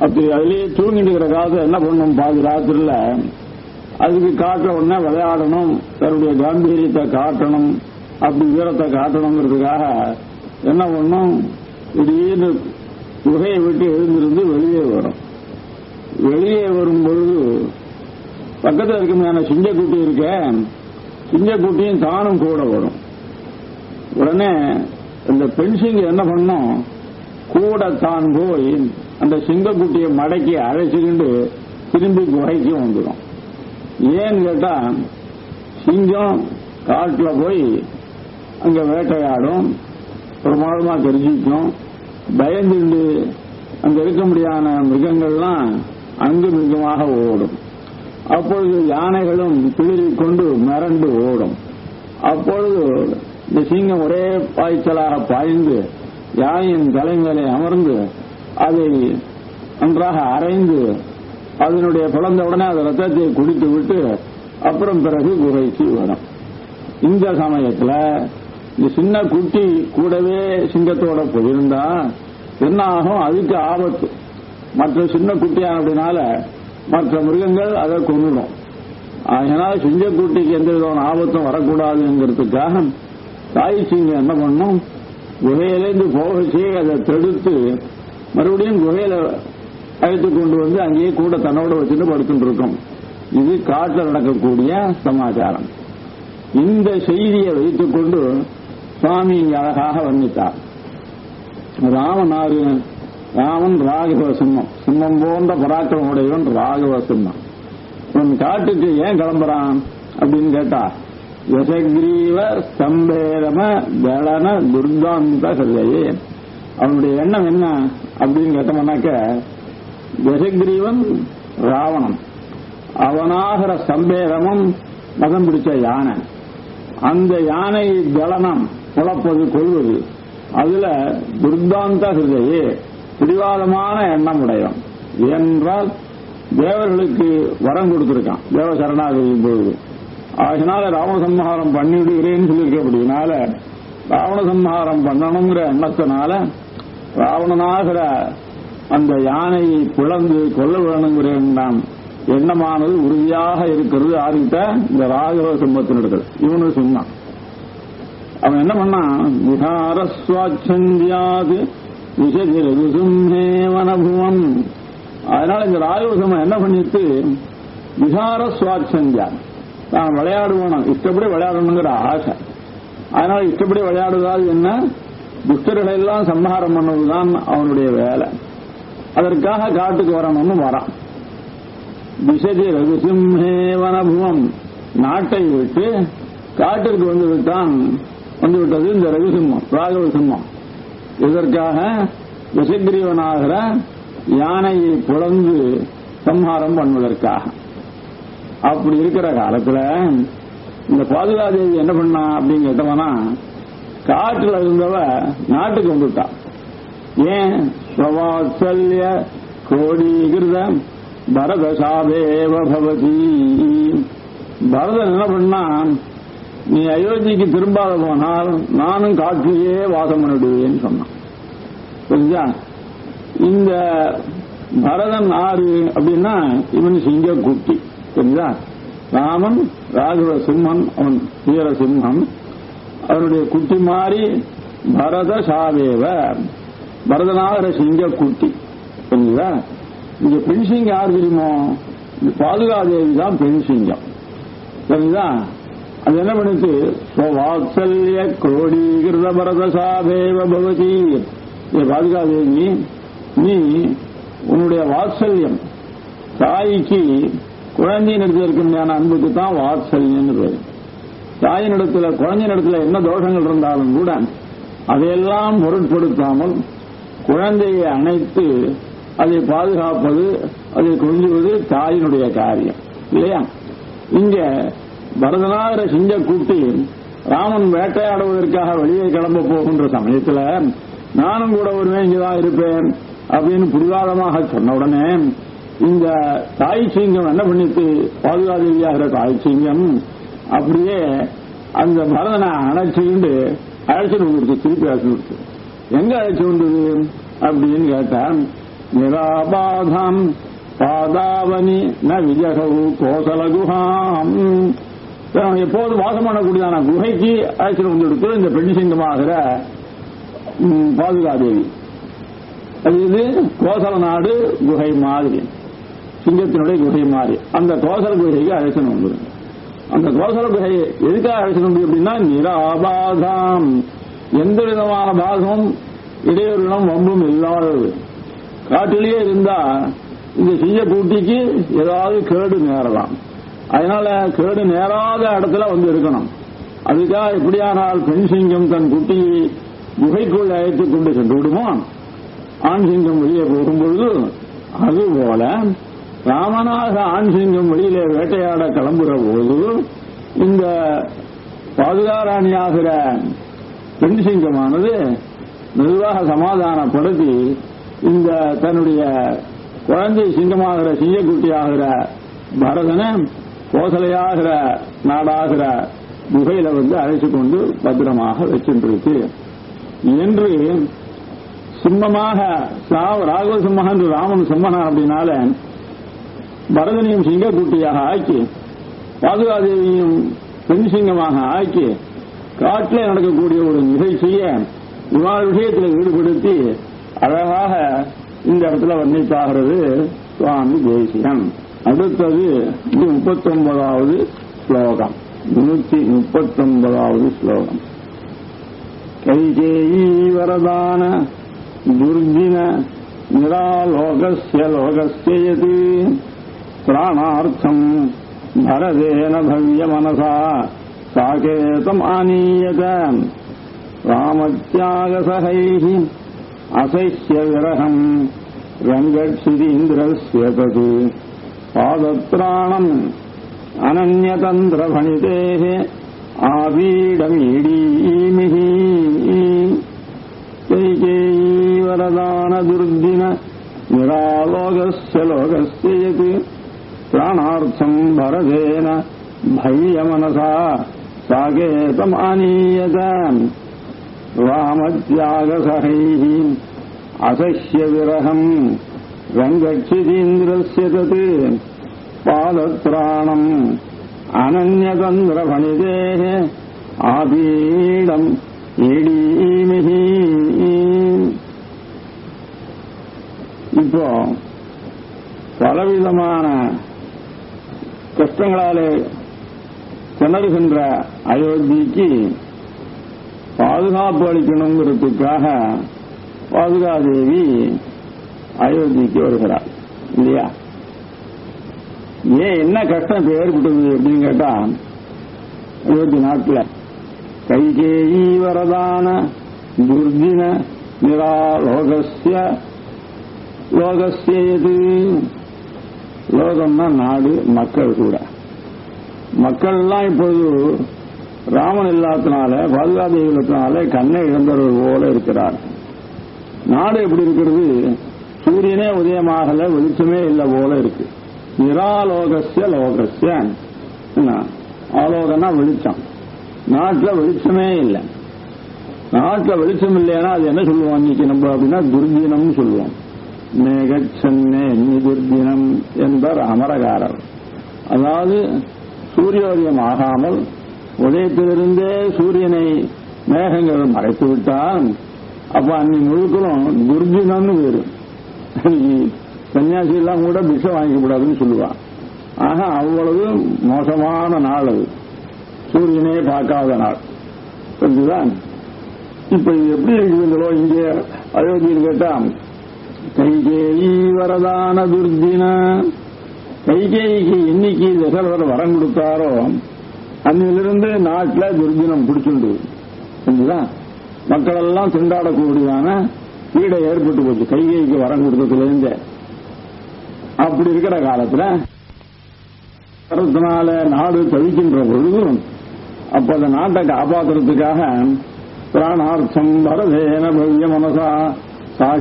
அப்படி அதுலயே தூங்கிட்டு இருக்கிற காலத்துல என்ன பண்ணும் பாதி ராத்திரில அதுக்கு காட்ட உடனே விளையாடணும் தன்னுடைய காம்பீரியத்தை காட்டணும் அப்படி வீரத்தை காட்டணுங்கிறதுக்காக என்ன பண்ணும் திடீர்னு குகையை விட்டு எழுந்திருந்து வெளியே வரும் வெளியே வரும் பொழுது பக்கத்தில் இருக்குமான சிங்கக்குட்டி இருக்க சிங்கக்குட்டியும் தானும் கூட வரும் உடனே இந்த பெண் சிங்கம் என்ன பண்ணும் கூட தான் போய் அந்த சிங்கக்குட்டியை மடக்கி அழைச்சிக்கிண்டு திரும்பி குகைக்கு வந்துடும் ஏன்னு கேட்டா சிங்கம் காட்டுல போய் அங்க வேட்டையாடும் பிரமாதமா தெரிஞ்சுக்கும் பயந்துண்டு அங்க இருக்க முடியாத மிருகங்கள்லாம் அங்கு மிருகமாக ஓடும் அப்பொழுது யானைகளும் பிளிரிக் கொண்டு மிரண்டு ஓடும் அப்பொழுது இந்த சிங்கம் ஒரே பாய்ச்சலாக பாய்ந்து யானையின் தலைமையிலே அமர்ந்து அதை நன்றாக அரைந்து அதனுடைய பிளந்த உடனே அந்த ரத்தத்தை குடித்து விட்டு அப்புறம் பிறகு குகைக்கு வரும் இந்த சமயத்துல இந்த சின்ன குட்டி கூடவே சிங்கத்தோட போயிருந்தா என்ன ஆகும் அதுக்கு ஆபத்து மற்ற சின்ன குட்டியான அப்படினால மற்ற மிருகங்கள் அதை கொண்டுடும் அதனால சிங்கக்குட்டிக்கு எந்த விதமான ஆபத்தும் வரக்கூடாதுங்கிறதுக்காக தாய் சிங்கம் என்ன பண்ணும் குகையிலேருந்து போகச்சே அதை தடுத்து மறுபடியும் குகையில அழைத்து கொண்டு வந்து அங்கேயே கூட தன்னோட வச்சுட்டு படுத்துட்டு இருக்கும் இது காட்டில் நடக்கக்கூடிய சமாச்சாரம் இந்த செய்தியை வைத்துக் கொண்டு சுவாமி இங்கே அழகாக வர்ணித்தார் ராமனாரு ராமன் ராகவ சிம்மம் சிம்மம் போன்ற பராக்கிரம உடையவன் ராகவ சிம்மம் இவன் காட்டுக்கு ஏன் கிளம்புறான் அப்படின்னு கேட்டா யசகிரீவ ஸ்தம்பேரம தளன துர்காந்த சொல்லையே அவனுடைய எண்ணம் என்ன அப்படின்னு கேட்டோம்னாக்க யசகிரீவன் ராவணன் அவனாகிற சம்பேரமும் மதம் பிடிச்ச யானை அந்த யானை தளனம் புலப்பது கொள்வது அதுல துர்தாந்த ஹிருதயே பிடிவாதமான எண்ணம் உடையவன் என்றால் தேவர்களுக்கு வரம் கொடுத்திருக்கான் தேவ சரணாகதியின் பொழுது அதனால ராவண சம்ஹாரம் பண்ணிவிடுகிறேன்னு சொல்லியிருக்கபடினால ராவண சம்ஹாரம் பண்ணணுங்கிற எண்ணத்தினால ராவணனாகிற அந்த யானையை பிளந்து கொல்ல வேணுங்கிற எண்ணம் எண்ணமானது உறுதியாக இருக்கிறது ஆரம்பித்த இந்த ராகவ சிம்மத்தினிடத்தில் இவனு சொன்னான் அவன் என்ன பண்ணான் விகாரஸ்வாச்சந்தியாது விஷதிரகுசும்மேவனபுவம் அதனால இந்த ராகவ சிம்மம் என்ன பண்ணிட்டு விகார சுவாச்சந்தியா நான் விளையாடுவோம் இஷ்டப்படி விளையாடணுங்கிற ஆசை அதனால இஷ்டப்படி விளையாடுவதால் என்ன துஷ்டர்களை எல்லாம் சம்ஹாரம் பண்ணுவதுதான் அவனுடைய வேலை அதற்காக காட்டுக்கு வரணும்னு வரான் திசதி ரகுசிம்ஹேவனபுவம் நாட்டை விட்டு காட்டிற்கு வந்து விட்டான் வந்து விட்டது இந்த ரகுசிம்மம் ராகவ சிம்மம் இதற்காக விஷகிரீவனாகிற யானையை புலந்து சம்ஹாரம் பண்ணுவதற்காக அப்படி இருக்கிற காலத்துல இந்த பாதுகாதேவி என்ன பண்ணா அப்படின்னு கேட்டவனா காட்டுல இருந்தவ நாட்டுக்கு வந்துட்டா ஏன் ஸ்வவாத்சல்ய கோடீகிருதம் பரதசாபேவ பவதி பரதன் என்ன பண்ணான் நீ அயோத்திக்கு திரும்பாத போனால் நானும் காட்டிலேயே வாசம் பண்ணிடுவேன்னு சொன்னான் புரிஞ்சா இந்த பரதன் ஆறு அப்படின்னா இவன் சிங்க குட்டி புரிஞ்சா ராமன் ராகவ சிம்மன் அவன் வீர சிம்மம் அவனுடைய குட்டி மாறி பரத சாவேவ பரதனாகிற சிங்க குட்டி புரிஞ்சுதா இங்க பெண் சிங்கம் யார் தெரியுமோ இந்த பாதுகாதேவி தான் பெண் சிங்கம் சரிங்களா அது என்ன பண்ணுச்சு வாத்சல்ய கோடீகிருத பரத சாபேவ பவதி ஏ பாதுகாதேவி நீ உன்னுடைய வாத்சல்யம் தாய்க்கு குழந்தையின் இடத்துல இருக்க முடியாத அன்புக்கு தான் வாத்சல்யம்னு பேரு தாயின் இடத்துல குழந்தையின் இடத்துல என்ன தோஷங்கள் இருந்தாலும் கூட அதையெல்லாம் பொருட்படுத்தாமல் குழந்தையை அணைத்து அதை பாதுகாப்பது அதை கொஞ்சுவது தாயினுடைய காரியம் இல்லையா இங்க பரதநாகர சிங்க கூட்டி ராமன் வேட்டையாடுவதற்காக வெளியே கிளம்ப போகின்ற சமயத்துல நானும் கூட ஒருவன் இங்கதான் இருப்பேன் அப்படின்னு புரிவாதமாக சொன்ன உடனே இந்த தாய் சிங்கம் என்ன பண்ணிட்டு பாதுகாதேவியாகிற தாய் சிங்கம் அப்படியே அந்த பரதனை அணைச்சிக்கிண்டு அழைச்சிட்டு வந்துருக்கு திருப்பி அழைச்சிட்டு எங்க அழைச்சு வந்தது அப்படின்னு கேட்டா நிராபாதாம் பாதாவனி ந விஜகவு கோசல குஹாம் எப்போது வாசம் பண்ணக்கூடியதான குகைக்கு அழைச்சிட்டு வந்துடுத்து இந்த பெண் சிங்கமாகிற ம், பாதுகாதேவி அது இது கோசல நாடு குகை மாதிரி சிங்கத்தினுடைய குகை மாதிரி அந்த கோசல குகைக்கு அழைச்சிட்டு வந்துடும் அந்த கோசல குகை எதுக்காக அழைச்சிட்டு வந்து அப்படின்னா நிராபாதாம் எந்த விதமான பாகமும் இடையூறுகளும் வம்பும் இல்லாதது காட்டிலேயே இருந்தா இந்த சிங்க கூட்டிக்கு ஏதாவது கேடு நேரலாம் அதனால கேடு நேராத இடத்துல வந்து இருக்கணும் அதுக்காக எப்படியானால் பெண் சிங்கம் தன் குட்டியை குகைக்குள் அழைத்துக் கொண்டு சென்று விடுமோ ஆண் சிங்கம் வெளியே போகும்பொழுது அதுபோல ராமனாக ஆண் சிங்கம் வெளியிலே வேட்டையாட கிளம்புற போது இந்த பாதுகாராணியாகிற பெண் சிங்கமானது நிர்வாக சமாதானப்படுத்தி இந்த தன்னுடைய குழந்தை சிங்கமாகிற சிங்கக்குட்டியாகிற பரதனை கோசலையாகிற நாடாகிற குகையில வந்து அழைச்சு கொண்டு பத்திரமாக வச்சுருக்கு என்று சிம்மமாக சாவ- ராகவ சிம்மக என்று ராமன் சிம்மனா அப்படின்னால பரதனையும் சிங்கக்குட்டியாக ஆக்கி பாதுகாதேவியும் பெண் சிங்கமாக ஆக்கி காட்டில் நடக்கக்கூடிய ஒரு நிகழ்ச்சியை விமான விஷயத்தில் ஈடுபடுத்தி அழகாக இந்த இடத்துல வர்ணித்தாகிறது சுவாமி தேசியம் அடுத்தது முப்பத்தி ஒன்பதாவது ஸ்லோகம் நூற்றி முப்பத்தி ஒன்பதாவது ஸ்லோகம் கைகேயீ வரதான துர்ஜின நிராலோகஸ்ய லோகஸ்ய யதி பிராணார்த்தம் பரதேன பவ்ய மனசா சாகேதம் ஆனீயத ராமத்யாகசகைः அசைஷ்ய விரகம் ரங்கட்சிதீந்திரஸ்ய தது பாதத்ராணம் அனன்யதந்திரபணிதேः ஆபீடமீடீமிः கைகேயீவரதானதுர்दिन निरालोकस्य लोकस्य यत् प्राणार्थम् भरतेन भय्यमनसा साकेतम् आनीयत रामत्यागसहैः असह्य विरहम् रङ्गक्षितीन्द्रस्य तत् पादत्राणम् अनन्यतन्द्रफणितेः आबीडम् ஈடீமிஹி இப்போ பலவிதமான கஷ்டங்களாலே திணறுகின்ற அயோத்திக்கு பாதுகாப்பு அளிக்கணுங்கிறதுக்காக பாதுகாதேவி அயோத்திக்கு வருகிறார் இல்லையா ஏன் என்ன கஷ்டம் இப்ப ஏற்பட்டது அப்படின்னு கேட்டா அயோத்தி நாட்டில் கைகேயீ வரதான துர்தின நிராலோகஸ்ய லோகஸ்ய எது லோகம்னா நாடு மக்கள் கூட மக்கள்லாம் இப்பொழுது ராமன் இல்லாதனால பாதுகாப்பு இல்லாதனால கண்ணை இழந்தவர்கள் போல இருக்கிறார் நாடு எப்படி இருக்கிறது சூரியனே உதயமாகல வெளிச்சமே இல்லை போல இருக்கு நிராலோகஸ்ய லோகஸ்ய என்ன ஆலோகம்னா வெளிச்சம் நாட்டில் வெளிச்சமே இல்லை நாட்டில் வெளிச்சம் இல்லைன்னா அது என்ன சொல்லுவோம் இன்னைக்கு நம்ம அப்படின்னா துர்தினம்னு சொல்லுவோம் மேகச்சன்னே துர்தினம் என்பர் அமரகாரர் அதாவது சூரியோதயம் ஆகாமல் உதயத்திலிருந்தே சூரியனை மேகங்கள் மறைத்து விட்டால் அப்ப அன்னி முழுக்களும் துர்தினம்னு பேரு சன்னியாசி எல்லாம் கூட பிஷை வாங்கிக்கூடாதுன்னு சொல்லுவான் ஆக அவ்வளவு மோசமான நாள் அது சூரியனே பார்க்காத நாள் புரிஞ்சுதா இப்ப இது எப்படி இருக்குதுங்களோ இங்கே அயோத்தியில் கேட்டா கைகேயி வரதான துர்தின கைகேயிக்கு இன்னைக்கு தசரதர் வரம் கொடுத்தாரோ அன்னிலிருந்து நாட்டில் துர்தினம் பிடிச்சுண்டு புரிஞ்சுதா மக்கள் எல்லாம் திண்டாடக்கூடியதான வீடை ஏற்பட்டு போச்சு கைகேயிக்கு வரம் கொடுத்ததுலேருந்து அப்படி இருக்கிற காலத்துல கருத்தினால நாடு தவிக்கின்ற பொழுது அப்ப அந்த நாட்டை காப்பாற்றுறதுக்காக பிராணார்த்தம் வரதேன பவ்ய மனசா சா-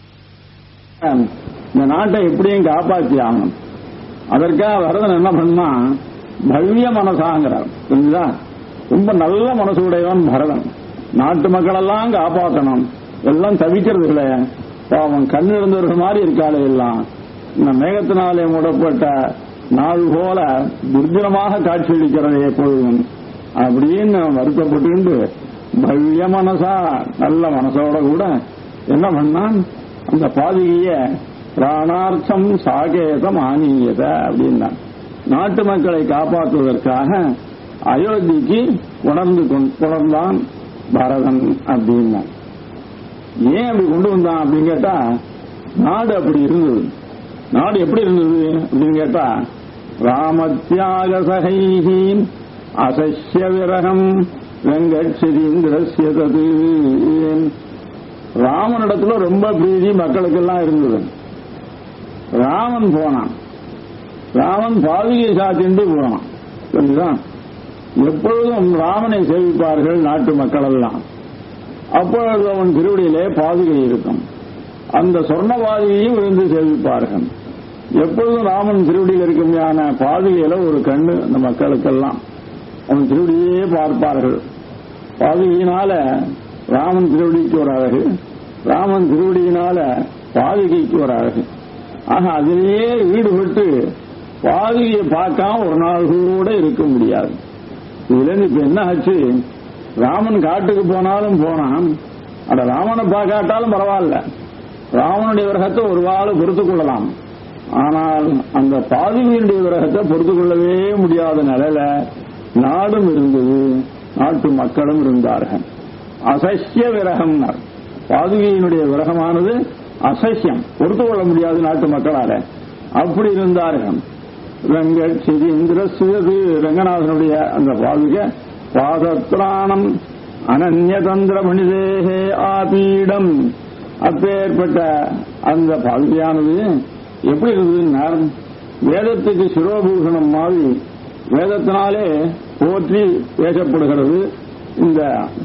இந்த நாட்டை எப்படியும் காப்பாற்றி ஆகணும் அதற்காக வரதன் என்ன பண்ணா பவ்ய மனசாங்கிறார் புரிஞ்சுதா ரொம்ப நல்ல மனசுடையவன் பரதன் நாட்டு மக்கள் எல்லாம் காப்பாற்றணும் எல்லாம் தவிக்கிறது இல்லை பாவம் கண்ணு இருந்தவர்கள் மாதிரி இருக்காளே எல்லாம் இந்த மேகத்தினாலே மூடப்பட்ட நாள் போல துர்ஜனமாக காட்சியளிக்கிறதே எப்பொழுதும் அப்படின்னு வருத்தப்பட்டு பவ்ய மனசா நல்ல மனசோட கூட என்ன பண்ணான் அந்த பாதிகைய பிராணார்த்தம் சாகேதம் ஆனீயத அப்படின்னா நாட்டு மக்களை காப்பாற்றுவதற்காக அயோத்திக்கு உணர்ந்து கொண்டான் பரதன் அப்படின்னா ஏன் அப்படி கொண்டு வந்தான் அப்படின்னு கேட்டா நாடு அப்படி இருந்தது நாடு எப்படி இருந்தது அப்படின்னு கேட்டா ராமத்தியாக சகைஹி அசஸ்ய விரகம் வெங்கட்சிதீந்திரஸ்யதது ராமனிடத்துல ரொம்ப பிரீதி மக்களுக்கெல்லாம் இருந்தது ராமன் போனான் ராமன் பாதுகை சாத்திண்டு போனான் புரியுதா எப்பொழுதும் ராமனை சேவிப்பார்கள் நாட்டு மக்கள் எல்லாம் அப்பொழுது அவன் திருவடியிலே பாதுகை இருக்கும் அந்த சொர்ண பாதுகையும் விழுந்து சேவிப்பார்கள் எப்பொழுதும் ராமன் திருவடியில் இருக்குமையான பாதுகையில ஒரு கண்ணு அந்த மக்களுக்கெல்லாம் அவன் திருவடியே பார்ப்பார்கள் பாதுகையினால ராமன் திருவடிக்கு ஒரு அழகு ராமன் திருவடியினால பாதுகைக்கு ஒரு அழகு ஆக அதிலேயே ஈடுபட்டு பாதுகையை பார்க்காம ஒரு நாள் கூட இருக்க முடியாது இதுல இருந்து இப்ப என்ன ஆச்சு ராமன் காட்டுக்கு போனாலும் போனான் அட ராமனை பார்க்காட்டாலும் பரவாயில்ல ராமனுடைய விரகத்தை ஒரு வாள் பொறுத்துக் கொள்ளலாம் ஆனால் அந்த பாதுகையினுடைய விரகத்தை பொறுத்துக் கொள்ளவே முடியாத நிலையில நாடும் இருந்தது நாட்டு மக்களும் இருந்தார்கள் அசசிய விரகம் பாதுகையினுடைய விரகமானது அசசியம் பொறுத்துக் கொள்ள முடியாது நாட்டு மக்களால அப்படி இருந்தார்கள் ரங்கட் சிதீந்திர சிதது ரங்கநாதனுடைய அந்த பாதுகை பாதத்ராணம் அனன்யதந்திர மனிதேகே ஆபீடம் அப்பேற்பட்ட அந்த பாதுகையானது எப்படி இருந்ததுன்னா வேதத்துக்கு சிரோபூஷணம் மாதிரி வேதத்தினாலே போற்றி பேசப்படுகிறது இந்த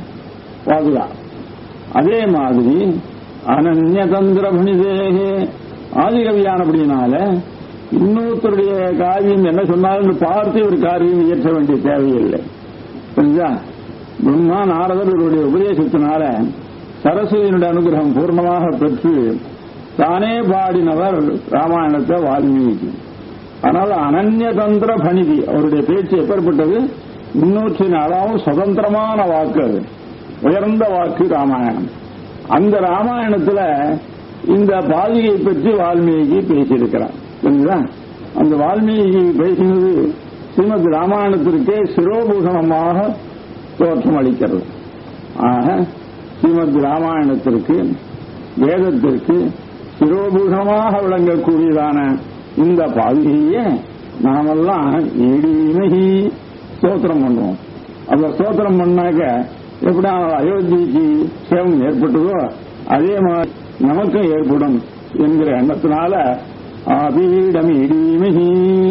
பாதுகா அதே மாதிரி அனன்யதந்திர மனிதேகே ஆதிகவியானபடினால இன்னொருத்தருடைய காரியம் என்ன சொன்னாலும் பார்த்து ஒரு காரியம் இயற்ற வேண்டிய தேவையில்லை புரிஞ்சா பிரம்மா நாரதர் இவருடைய உபதேசத்தினால சரஸ்வதியினுடைய அனுகிரகம் பூர்ணமாக பெற்று தானே பாடினவர் ராமாயணத்தை வால்மீகி ஆனால் அனன்யதந்திர பணிதி அவருடைய பேச்சு எப்பேற்பட்டது முன்னூற்றி நாலாவும் சுதந்திரமான வாக்கு அது உயர்ந்த வாக்கு ராமாயணம் அந்த ராமாயணத்துல இந்த பாதிகை பற்றி வால்மீகி பேசியிருக்கிறார் புரியுதா அந்த வால்மீகி பேசினது ஸ்ரீமத் ராமாயணத்திற்கே சிரோபூஷணமாக தோற்றம் அளிக்கிறது ஆக ஸ்ரீமத் ராமாயணத்திற்கு வேதத்திற்கு சிரோபூஷணமாக விளங்கக்கூடியதான இந்த பாதிகையை நாமெல்லாம் இடிமகி ஸ்தோத்திரம் பண்ணுவோம் அந்த ஸ்தோத்திரம் பண்ணாக்க எப்படி அயோத்திக்கு சேவம் ஏற்பட்டதோ அதே மாதிரி நமக்கும் ஏற்படும் என்கிற எண்ணத்தினால ஆபீடம் இடிமிகி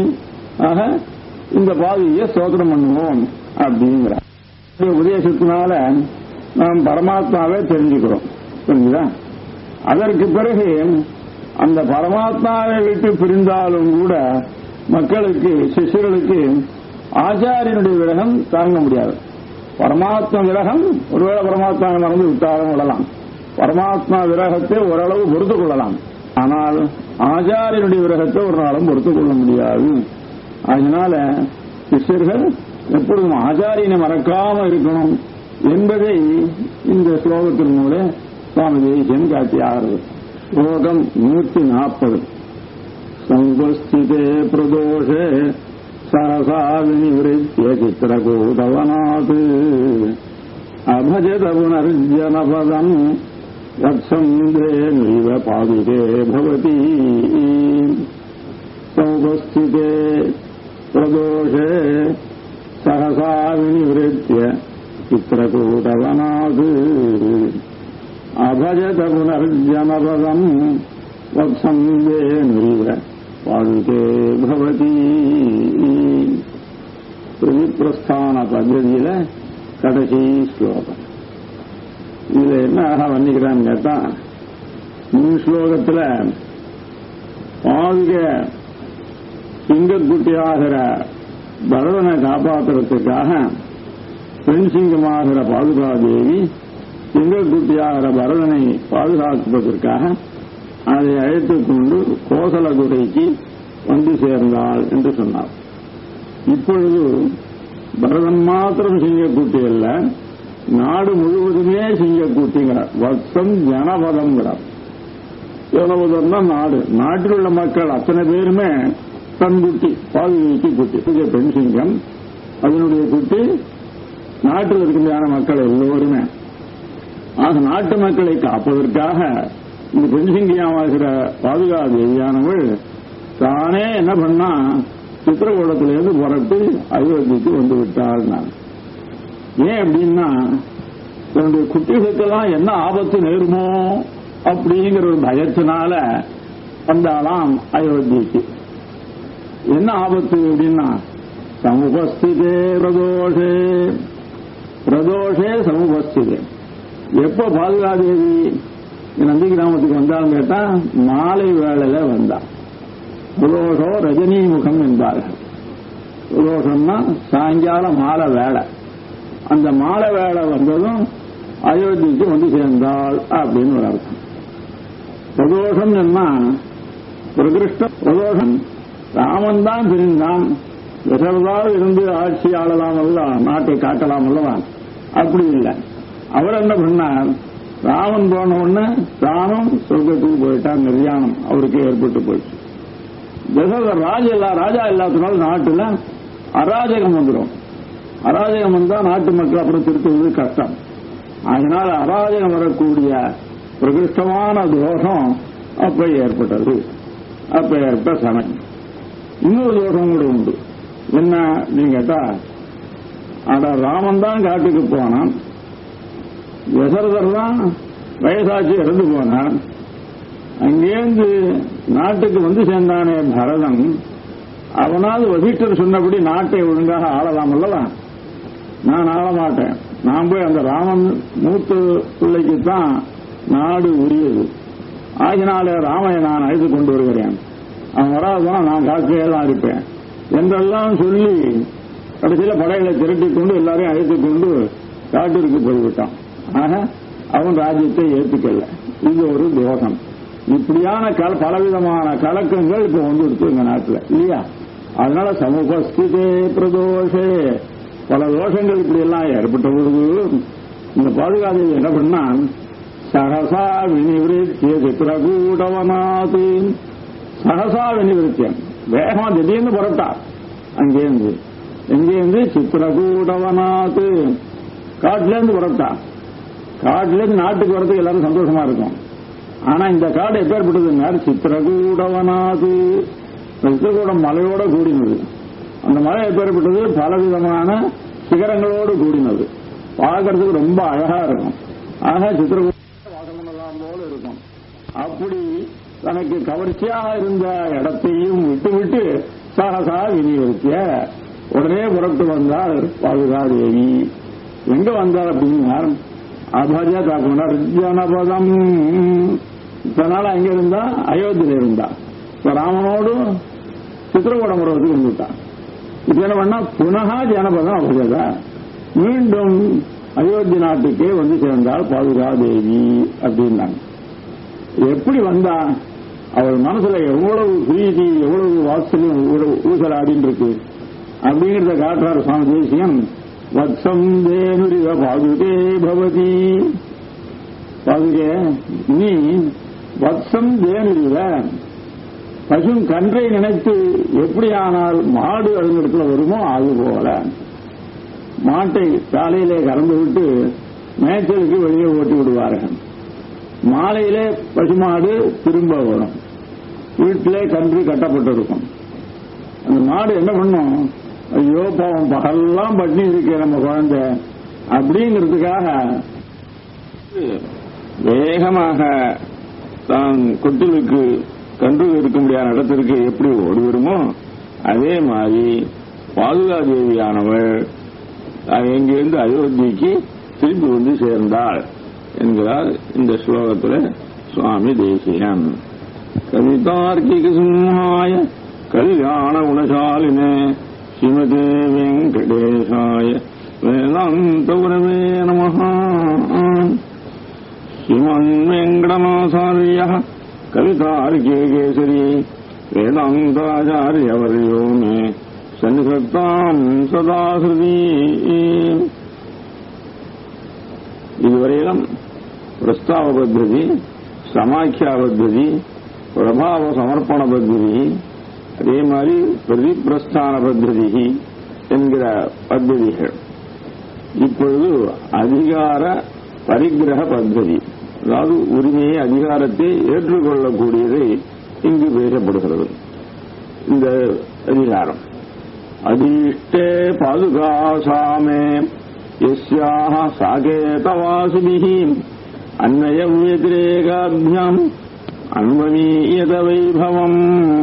ஆக இந்த பாதியை ஸ்தோத்திரம் பண்ணுவோம் அப்படிங்கிற உபதேசத்தினால நாம் பரமாத்மாவே தெரிஞ்சுக்கிறோம் புரிஞ்சுதா அதற்கு பிறகு அந்த பரமாத்மாவை விட்டு பிரிந்தாலும் கூட மக்களுக்கு சிஷ்யர்களுக்கு ஆச்சாரியனுடைய விரகம் தாங்க முடியாது பரமாத்மா விரகம் ஒருவேளை பரமாத்மா மறந்து விட்டாலும் விடலாம் பரமாத்மா விரகத்தை ஓரளவு பொறுத்துக் கொள்ளலாம் ஆனால் ஆச்சாரியனுடைய விரகத்தை ஒரு நாளும் பொறுத்துக் கொள்ள முடியாது அதனால சிஷ்யர்கள் எப்பொழுதும் ஆச்சாரியனை மறக்காம இருக்கணும் என்பதை இந்த ஸ்லோகத்தின் மூலம் சுவாமி தேசியம் காட்டியாகிறது ஸ்லோகம் நூற்றி நாற்பது சங்குஸ்திதே பிரதோஷே சரசா வினிவృత్య சித்திரகூடவனாத் அபஜத புனர்ஜனபதம் வத்சந்திரேன்விவ பாதுகே பவதி சௌபஸ்திதே பிரதோஷே சகசா வினிவృత్య சித்திரகூடவனாத் அபஜத புனர்ஜனபதம் வத்சந்தேன்விவ பாதுகே பவதி பிரஸ்தான பద్ధதியில கடைசி ஸ்லோகம் இதுல என்ன அழகா வர்ணிக்கிறான்னு கேட்டா முன் ஸ்லோகத்துல பாதுக சிங்கக்குட்டியாகிற பரதனை காப்பாற்றுறதுக்காக பெண் சிங்கமாகிற பாதுகாதேவி சிங்கக்குட்டியாகிற பரதனை பாதுகாப்பதற்காக அதை அழைத்துக் கொண்டு கோசலகுடைக்கு வந்து சேர்ந்தாள் என்று சொன்னார் இப்பொழுது பரதன் மாத்திரம் சிங்கக்கூட்டி அல்ல நாடு முழுவதுமே சிங்கக்கூட்டிங்கிறார் வத்சம் ஜனபதம்ங்கிறார் ஜனபதம் தான் நாடு நாட்டில் உள்ள மக்கள் அத்தனை பேருமே தன் குட்டி பாதுகாக்கி குட்டி இது பெண் சிங்கம் அதனுடைய குட்டி நாட்டில் இருக்கின்ற மக்கள் எல்லோருமே ஆக நாட்டு மக்களை காப்பதற்காக இந்த பெண் சிங்கியாவாகிற பாதுகா தேவியானவள் தானே என்ன பண்ணா சித்திரகூடத்திலிருந்து புறப்பட்டு அயோத்திக்கு வந்து விட்டாள் நான் ஏன் அப்படின்னா தன்னுடைய குட்டிகளுக்கெல்லாம் என்ன ஆபத்து நேருமோ அப்படிங்கிற ஒரு பயத்தினால வந்தாலாம் அயோத்திக்கு என்ன ஆபத்து அப்படின்னா சமுபஸ்திதே பிரதோஷே பிரதோஷே சமுபஸ்திதே எப்போ பாதுகாதேவி நந்தி கிராமத்துக்கு வந்தாலும் கேட்டா மாலை வேளையில வந்தா பிரதோஷோ ரஜினி முகம் என்பார்கள் பிரதோஷம்னா சாயங்கால மாலை வேலை அந்த மாலை வேலை வந்ததும் அயோத்திக்கு வந்து சேர்ந்தாள் அப்படின்னு ஒரு அர்த்தம் பிரதோஷம் என்ன பிரகிருஷ்ட பிரதோஷம் ராமன் தான் பிரிந்தான் விசரதாக இருந்து ஆட்சி ஆளலாம் அல்ல நாட்டை காக்கலாம் அல்லவா அப்படி இல்லை அவர் என்ன பண்ணார் ராமன் போன உடனே ராமன் சொர்க்கத்துக்கு போயிட்டார் நிர்யாணம் அவருக்கு ஏற்பட்டு போயிடுச்சு தசரதர் ராஜா இல்ல ராஜா இல்லாதனால நாட்டுல அராஜகம் வந்துடும் அராஜகம் வந்தா நாட்டு மக்கள் அப்புறம் திருத்துவது கஷ்டம் அதனால அராஜகம் வரக்கூடிய பிரகிருஷ்டமான தோஷம் அப்ப ஏற்பட்டது அப்ப ஏற்பட்ட சமயம் இன்னொரு தோஷம் கூட உண்டு என்ன நீங்க கேட்டா அட ராமன் தான் காட்டுக்கு போனான் தசரதர் தான் வயசாச்சு இறந்து போனான் அங்கேருந்து நாட்டுக்கு வந்து சேர்ந்தானே பரதன் அவனாவது வசிஷ்டர் சொன்னபடி நாட்டை ஒழுங்காக ஆளலாம் அல்லவா நான் ஆள மாட்டேன் நான் போய் அந்த ராமன் மூத்த பிள்ளைக்கு தான் நாடு உரியது ஆகினாலே ராமையை நான் அழைத்து கொண்டு வருகிறேன் அவன் வராதான் நான் காக்கையே தான் இருப்பேன் என்றெல்லாம் சொல்லி கடைசியில் படைகளை திரட்டி கொண்டு எல்லாரையும் அழைத்துக் கொண்டு காட்டிற்கு போய்விட்டான் ஆக அவன் ராஜ்யத்தை ஏற்றுக்கல இது ஒரு தோஷம் இப்படியான கல பலவிதமான கலக்கங்கள் இப்ப வந்துடுச்சு எங்க நாட்டில் இல்லையா அதனால சமுபஸ்திதே பிரதோஷே பல தோஷங்கள் இப்படி எல்லாம் ஏற்பட்ட பொழுது இந்த பாதுகாதேவி என்ன பண்ணா சகசா வினிவிருத்திய சித்திரகூடவனாது சகசா வினிவிருத்தியம் வேகமா திடீர்னு புறப்பட்டா அங்கேருந்து எங்கேருந்து சித்திரகூடவனாது காட்டுல இருந்து புறப்பட்டா காட்டுல இருந்து நாட்டுக்கு வரதுக்கு எல்லாரும் சந்தோஷமா இருக்கும் ஆனா இந்த காடு எப்பேற்பட்டதுங்க சித்திரகூடவனாது சித்திரகூடம் மலையோட கூடினது அந்த மலை எப்பேற்பட்டது பலவிதமான சிகரங்களோடு கூடினது பார்க்கறதுக்கு ரொம்ப அழகா இருக்கும் ஆக சித்திரகூடம் வாசமனலாம் போல இருக்கும் அப்படி தனக்கு கவர்ச்சியாக இருந்த இடத்தையும் விட்டு விட்டு சகசா விநியோகிக்க உடனே புறப்பட்டு வந்தார் பாதுகாதேவி எங்க வந்தார் அப்படின்னா அபஜ தாக்குனார் ஜனபதம் இதனால அங்க இருந்தா அயோத்தியில இருந்தா இப்ப ராமனோடு சித்திரகூடம் பருவத்துக்கு வந்துட்டான் இப்ப என்ன பண்ணா புனகா ஜனபதம் அபஜதா மீண்டும் அயோத்தி நாட்டுக்கே வந்து சேர்ந்தால் பாதுகாதேவி அப்படின்னாங்க எப்படி வந்தா அவள் மனசுல எவ்வளவு பிரீதி எவ்வளவு வாத்சல்யம் ஊசலாடின்னு இருக்கு அப்படிங்கிறத காட்டுறாரு சுவாமி தேசியம் வத்சம் தேனுரிவ பாதுகே பவதி பாதுகே நீ வத்சம் தேனுரிவ பசும் கன்றை நினைத்து எப்படியானால் மாடு அதனிடத்துல வருமோ அது போல மாட்டை காலையிலே கறந்து விட்டு மேய்ச்சலுக்கு வெளியே ஓட்டி விடுவார்கள் மாலையிலே பசுமாடு திரும்ப வரும் வீட்டிலே கன்று கட்டப்பட்டிருக்கும் அந்த மாடு என்ன பண்ணும் ஐயோ பாவம் பகல்லாம் பட்டினி இருக்கு நம்ம குழந்தை அப்படிங்கிறதுக்காக வேகமாக தான் கொட்டிலுக்கு கன்று இருக்க முடியாத இடத்திற்கு எப்படி ஓடி வருமோ அதே மாதிரி பாதுகாதேவியானவள் எங்கிருந்து அயோத்திக்கு திரும்பி வந்து சேர்ந்தாள் என்கிறார் இந்த ஸ்லோகத்தில் சுவாமி தேசியன் கவிதார்க்கிக சிம்ஹாய கல்யாண குணசாலினே ஸ்ரீமதே வெங்கடேசாய வேதாந்த குரவே நம ஸ்ரீமன் வெங்கடநாசாரிய கவிதார்கே கேசரி வேதாந்தாச்சாரியவரியோ மே சன்னிசத்தாம் சதாகிருதி இதுவரையிலும் பிரஸ்தாவ பத்ததி சமாக்கியா பத்ததி பிரபாவ சமர்ப்பண பத்ததி அதே மாதிரி பிரதிபிரஸ்தான பத்ததி என்கிற பத்ததிகள் இப்பொழுது அதிகார பரிகிரக பத்ததி அதாவது உரிமையை அதிகாரத்தை ஏற்றுக்கொள்ளக்கூடியதை இங்கு பேசப்படுகிறது இந்த அதிகாரம் அதிஷ்டே பாதுகாசாமே यस्याः साकेतवासिभिः अन्वयम् व्यतिरेकाभ्याम् अन्वमीयत वैभवम्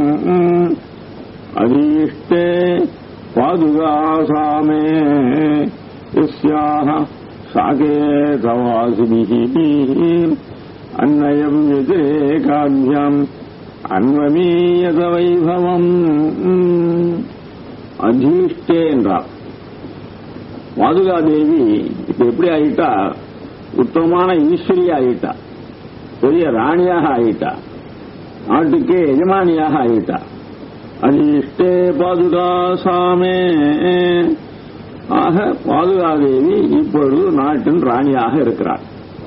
अधीष्टे पादुकासामे यस्याः साकेतवासिभिः अन्वयम् व्यतिरेकाभ्याम् अन्वमीयत वैभवम् अधीष्टे என்றார் பாதுகாதேவி இப்ப எப்படி ஆயிட்டா உத்தமமான ஈஸ்வரி ஆயிட்டா பெரிய ராணியாக ஆயிட்டா நாட்டுக்கே எஜமானியாக ஆயிட்டா அதிஷ்டே பாதுகா சாமே ஆக பாதுகாதேவி இப்பொழுது நாட்டின் ராணியாக இருக்கிறார்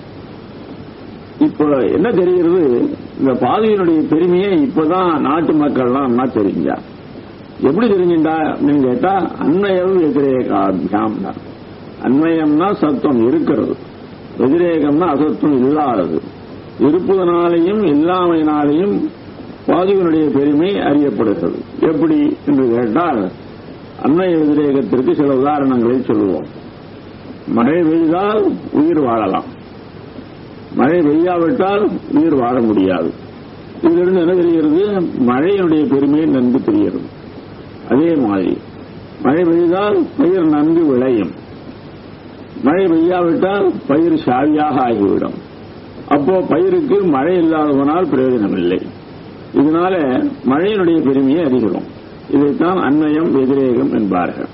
இப்ப என்ன தெரிகிறது இந்த பாதுகையினுடைய பெருமையை இப்பதான் நாட்டு மக்கள்லாம் என்ன தெரிஞ்சா எப்படி தெரிஞ்சுட்டா அப்படின்னு கேட்டா அன்மயம் வெதிரேகாபியாம் அன்மயம்னா சத்துவம் இருக்கிறது வெதிரேகம்னா அசத்துவம் இல்லாதது இருப்பதனாலையும் இல்லாமையினாலையும் பாதுகனுடைய பெருமை அறியப்படுகிறது எப்படி என்று கேட்டால் அன்மய வெதிரேகத்திற்கு சில உதாரணங்களை சொல்லுவோம் மழை பெய்தால் உயிர் வாழலாம் மழை பெய்யாவிட்டால் உயிர் வாழ முடியாது இதிலிருந்து என்ன தெரிகிறது மழையினுடைய பெருமையை நன்கு தெரிகிறது அதே மாதிரி மழை பெய்தால் பயிர் நன்கு விளையும் மழை பெய்யாவிட்டால் பயிர் சாவியாக ஆகிவிடும் அப்போ பயிருக்கு மழை இல்லாதவனால் பிரயோஜனம் இல்லை இதனால மழையினுடைய பெருமையை அறிகிறோம் இதைத்தான் அன்மயம் வெதிரேகம் என்பார்கள்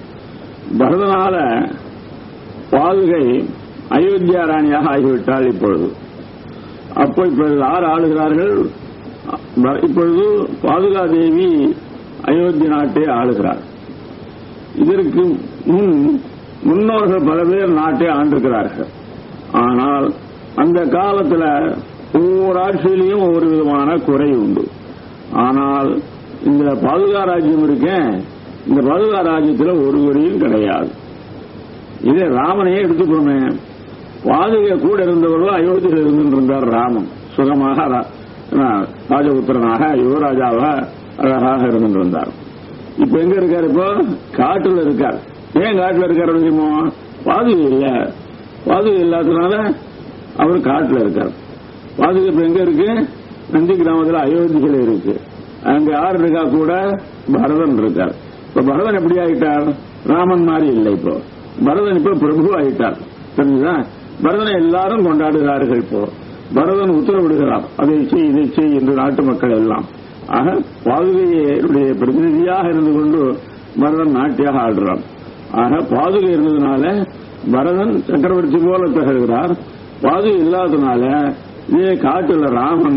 பரதனால பாதுகை அயோத்தியா ராணியாக ஆகிவிட்டால் இப்பொழுது அப்போ இப்பொழுது யார் ஆளுகிறார்கள் இப்பொழுது பாதுகா தேவி அயோத்தி நாட்டை ஆளுகிறார் இதற்கு முன் முன்னோர்கள் பல பேர் நாட்டை ஆண்டிருக்கிறார்கள் ஆனால் அந்த காலத்தில் ஒவ்வொரு ஆட்சியிலையும் ஒவ்வொரு விதமான குறை உண்டு ஆனால் இந்த பாதுகா ராஜ்யம் இருக்கேன் இந்த பாதுகா ராஜ்யத்தில் ஒரு குறையும் கிடையாது இதே ராமனையே எடுத்துக்கோமே பாதுகை கூட இருந்தவர்கள் அயோத்தியில் இருந்திருந்தார் ராமன் சுகமாக ராஜபுத்திரனாக யுவராஜாவாக அழகாக இருந்திருந்தார் இப்ப எங்க இருக்காரு இப்போ காட்டுல இருக்கார் ஏன் காட்டுல இருக்காரு தெரியுமோ பாதுகை இல்ல பாதுகை இல்லாததுனால அவர் காட்டுல இருக்கார் பாதுகை இப்ப எங்க இருக்கு நந்தி கிராமத்துல அயோத்தியில இருக்கு அங்க யார் இருக்கா கூட பரதன் இருக்கார் இப்ப பரதன் எப்படி ஆயிட்டார் ராமன் மாதிரி இல்லை இப்போ பரதன் இப்ப பிரபு ஆயிட்டார் தெரிஞ்சுதா பரதனை எல்லாரும் கொண்டாடுகிறார்கள் இப்போ பரதன் உத்தரவிடுகிறார் அதை செய் இதை செய் என்று நாட்டு மக்கள் எல்லாம் ஆக பாதுகையுடைய பிரதிநிதியாக இருந்து கொண்டு பரதன் நாட்டியாக ஆடுறார் ஆக பாதுகை இருந்ததுனால பரதன் சக்கரவர்த்தி போல திகழ்கிறார் பாதுகை இல்லாததுனால இதே காட்டுல ராமன்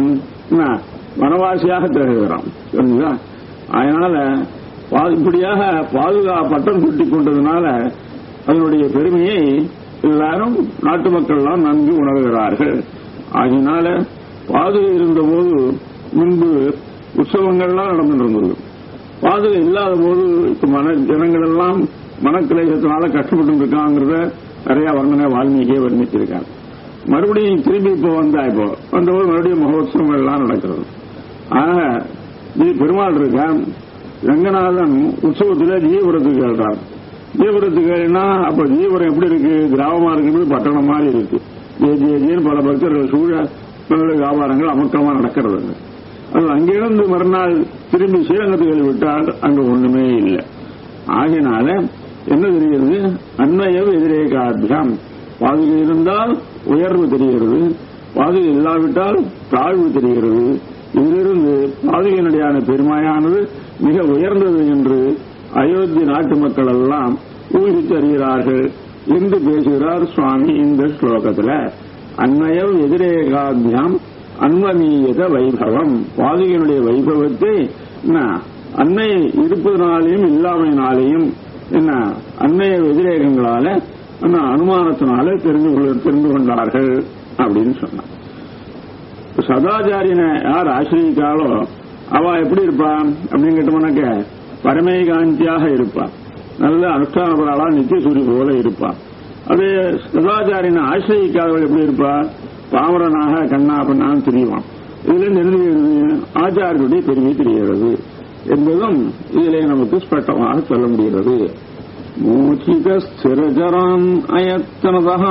வனவாசியாக திகழ்கிறான் புரிஞ்சுதா அதனால இப்படியாக பாதுகா பட்டம் சுட்டி கொண்டதுனால அதனுடைய பெருமையை எல்லாரும் நாட்டு மக்கள்லாம் நன்கு உணர்கிறார்கள் ஆகினால பாதுகை இருந்தபோது முன்பு உற்சவங்கள்லாம் நடந்துருந்தது பாதுகை இல்லாத போது இப்ப மன ஜனங்கள் எல்லாம் மனக்கிளேசத்தினால கஷ்டப்பட்டு இருக்காங்கிறத நிறைய வர்ணனை வால்மீகியே வர்ணிச்சிருக்காங்க மறுபடியும் திரும்பி இப்போ வந்தா இப்போ வந்தபோது மறுபடியும் மகோத்சவங்கள் எல்லாம் நடக்கிறது ஆக இது பெருமாள் இருக்கான் ரங்கநாதன் உற்சவத்தில் ஜீவபுரத்துக்கு கேட்டார் ஜீவபுரத்துக்கு கேட்டா அப்ப ஜீவபுரம் எப்படி இருக்கு கிராமமா இருக்கிறது பட்டணம் மாதிரி இருக்கு ஜே ஜே ஜேன்னு பல பக்தர்கள் சூழ நல்ல வியாபாரங்கள் அமக்கமா நடக்கிறது அது அங்கிருந்து மறுநாள் திரும்பி ஸ்ரீரங்கத்துக்கு விட்டால் அங்கு ஒண்ணுமே இல்லை ஆகினால என்ன தெரிகிறது அன்மயம் எதிரேகாபியாம் பாதுகை இருந்தால் உயர்வு தெரிகிறது பாதுகை இல்லாவிட்டால் தாழ்வு தெரிகிறது இதிலிருந்து பாதுகையினுடையான பெருமையானது மிக உயர்ந்தது என்று அயோத்தி நாட்டு மக்கள் எல்லாம் ஊகித்து அறிகிறார்கள் என்று பேசுகிறார் சுவாமி இந்த ஸ்லோகத்தில் அன்மயம் எதிரேகாபியாம் அன்வமீயத வைபவம் பாதுகையினுடைய வைபவத்தை என்ன அன்னை இருப்பதனாலையும் இல்லாமையினாலேயும் என்ன அன்னைய வெதிரேகங்களால என்ன அனுமானத்தினால தெரிந்து கொள்ள தெரிந்து கொண்டார்கள் அப்படின்னு சொன்னான் சதாச்சாரியனை யார் ஆசிரியிக்காலோ அவ எப்படி இருப்பா அப்படின்னு கேட்டோம்னாக்க பரமேகாந்தியாக இருப்பா நல்ல அனுஷ்டானபராளா நித்திய சூரிய போல இருப்பா அதே சதாச்சாரியனை ஆசிரியிக்காதவள் எப்படி இருப்பா பாமரனாக கண்ணா பண்ணான்னு தெரியுவான் இதுல இருந்து என்ன தெரிகிறது ஆச்சாரியருடைய பெருமை தெரிகிறது என்பதும் இதிலே நமக்கு ஸ்பஷ்டமாக சொல்ல முடிகிறது மூச்சிக ஸ்திரஜரான் அயத்தனதா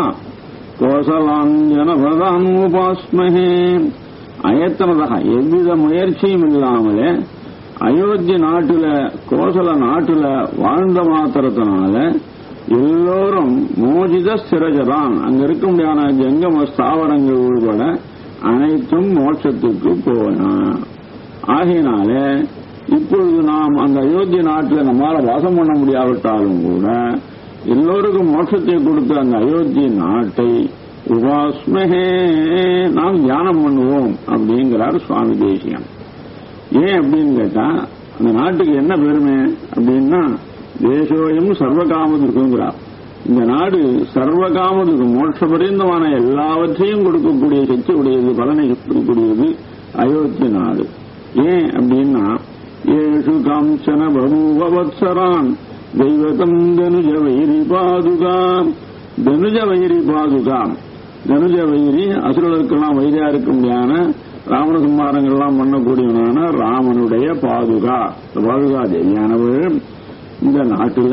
கோசலாஞ்சனபதாம் உபாஸ்மகே அயத்தனதா எவ்வித முயற்சியும் இல்லாமலே அயோத்தி நாட்டுல கோசல நாட்டுல வாழ்ந்த மாத்திரத்தினால எல்லோரும் மோஜித ஸ்திரஜரான் அங்க இருக்க முடியாத ஜங்கம ஸ்தாவரங்கள் உள்பட அனைத்தும் மோட்சத்துக்கு போன ஆகையினால இப்பொழுது நாம் அந்த அயோத்தி நாட்டில் நம்மால வாசம் பண்ண முடியாவிட்டாலும் கூட எல்லோருக்கும் மோட்சத்தை கொடுத்த அந்த அயோத்தி நாட்டை உபாஸ்மகே நாம் தியானம் பண்ணுவோம் அப்படிங்கிறார் சுவாமி தேசியம் ஏன் அப்படின்னு கேட்டா அந்த நாட்டுக்கு என்ன பெருமை அப்படின்னா தேசோயம் சர்வகாமதுக்குங்கிறார் இந்த நாடு சர்வகாமதுக்கு மோட்சபரியந்தமான எல்லாவற்றையும் கொடுக்கக்கூடிய சக்தி உடையது பலனை கொடுக்கக்கூடியது அயோத்தி நாடு ஏன் அப்படின்னா ஏஷு காஞ்சன பபூவத்சரான் தெய்வதம் தனுஜ வைரி பாதுகாம் தனுஜ வைரி பாதுகாம் தனுஜ வைரி அசுரர்களுக்கெல்லாம் வைரியா இருக்க முடியான ராவண சம்மாரங்கள்லாம் பண்ணக்கூடியவனான ராமனுடைய பாதுகா பாதுகா தேவியானவர் இந்த நாட்டில்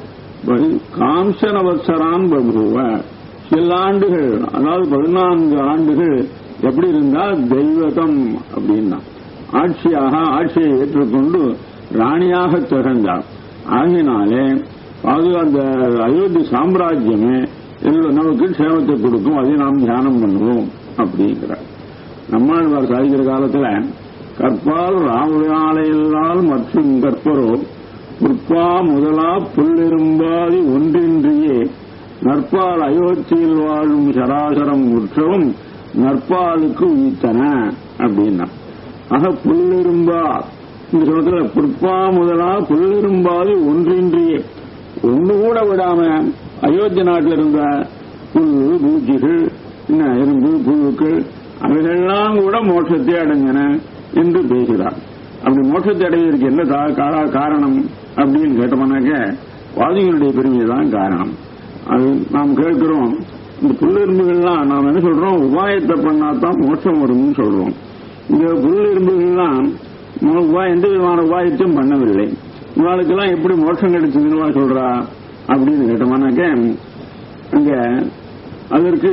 காம்சன வத்சரான் பபுவ சில ஆண்டுகள் அதாவது பதினான்கு ஆண்டுகள் எப்படி இருந்தால் தெய்வதம் அப்படின்னா ஆட்சியாக ஆட்சியை ஏற்றுக்கொண்டு ராணியாக திகழ்ந்தார் ஆகினாலே பாதுகா அந்த அயோத்தி சாம்ராஜ்யமே நமக்கு சேமத்தை கொடுக்கும் அதை நாம் தியானம் பண்ணுவோம் அப்படிங்கிறார் நம்மாழ்வார் சாதிக்கிற காலத்துல கற்பால் ராமனாலையில்லால் மற்றும் கற்பரோ புற்பா முதலா புல்லெரும்பாதி ஒன்றின்றியே நற்பால் அயோத்தியில் வாழும் சராசரம் உற்றவும் நற்பாலுக்கு உயித்தன அப்படின்னா ஆக புல்லெரும்பா இந்த சொல்றதுல புற்பா முதலா புல்லெரும்பாதி ஒன்றின்றியே ஒன்று கூட விடாம அயோத்தி நாட்டில் இருந்த புல் பூச்சிகள் என்ன எறும்பு புழுக்கள் அவைகள்லாம் கூட மோட்சத்தை அடைஞ்சன என்று பேசுகிறார் அப்படி மோட்சத்தை அடைவதற்கு என்ன காரணம் அப்படின்னு கேட்டோம்னாக்க வாதிகளுடைய பெருமை தான் காரணம் அது நாம் கேட்கிறோம் இந்த புல்லெரும்புகள்லாம் நாம் என்ன சொல்றோம் உபாயத்தை பண்ணாதான் மோட்சம் வரும்னு சொல்றோம் இந்த புல்லெரும்புகள்லாம் உபாயம் எந்த விதமான உபாயத்தையும் பண்ணவில்லை இவாளுக்கெல்லாம் எப்படி மோட்சம் கிடைச்சதுன்னு சொல்றா அப்படின்னு கேட்டோம்னாக்க அங்க அதற்கு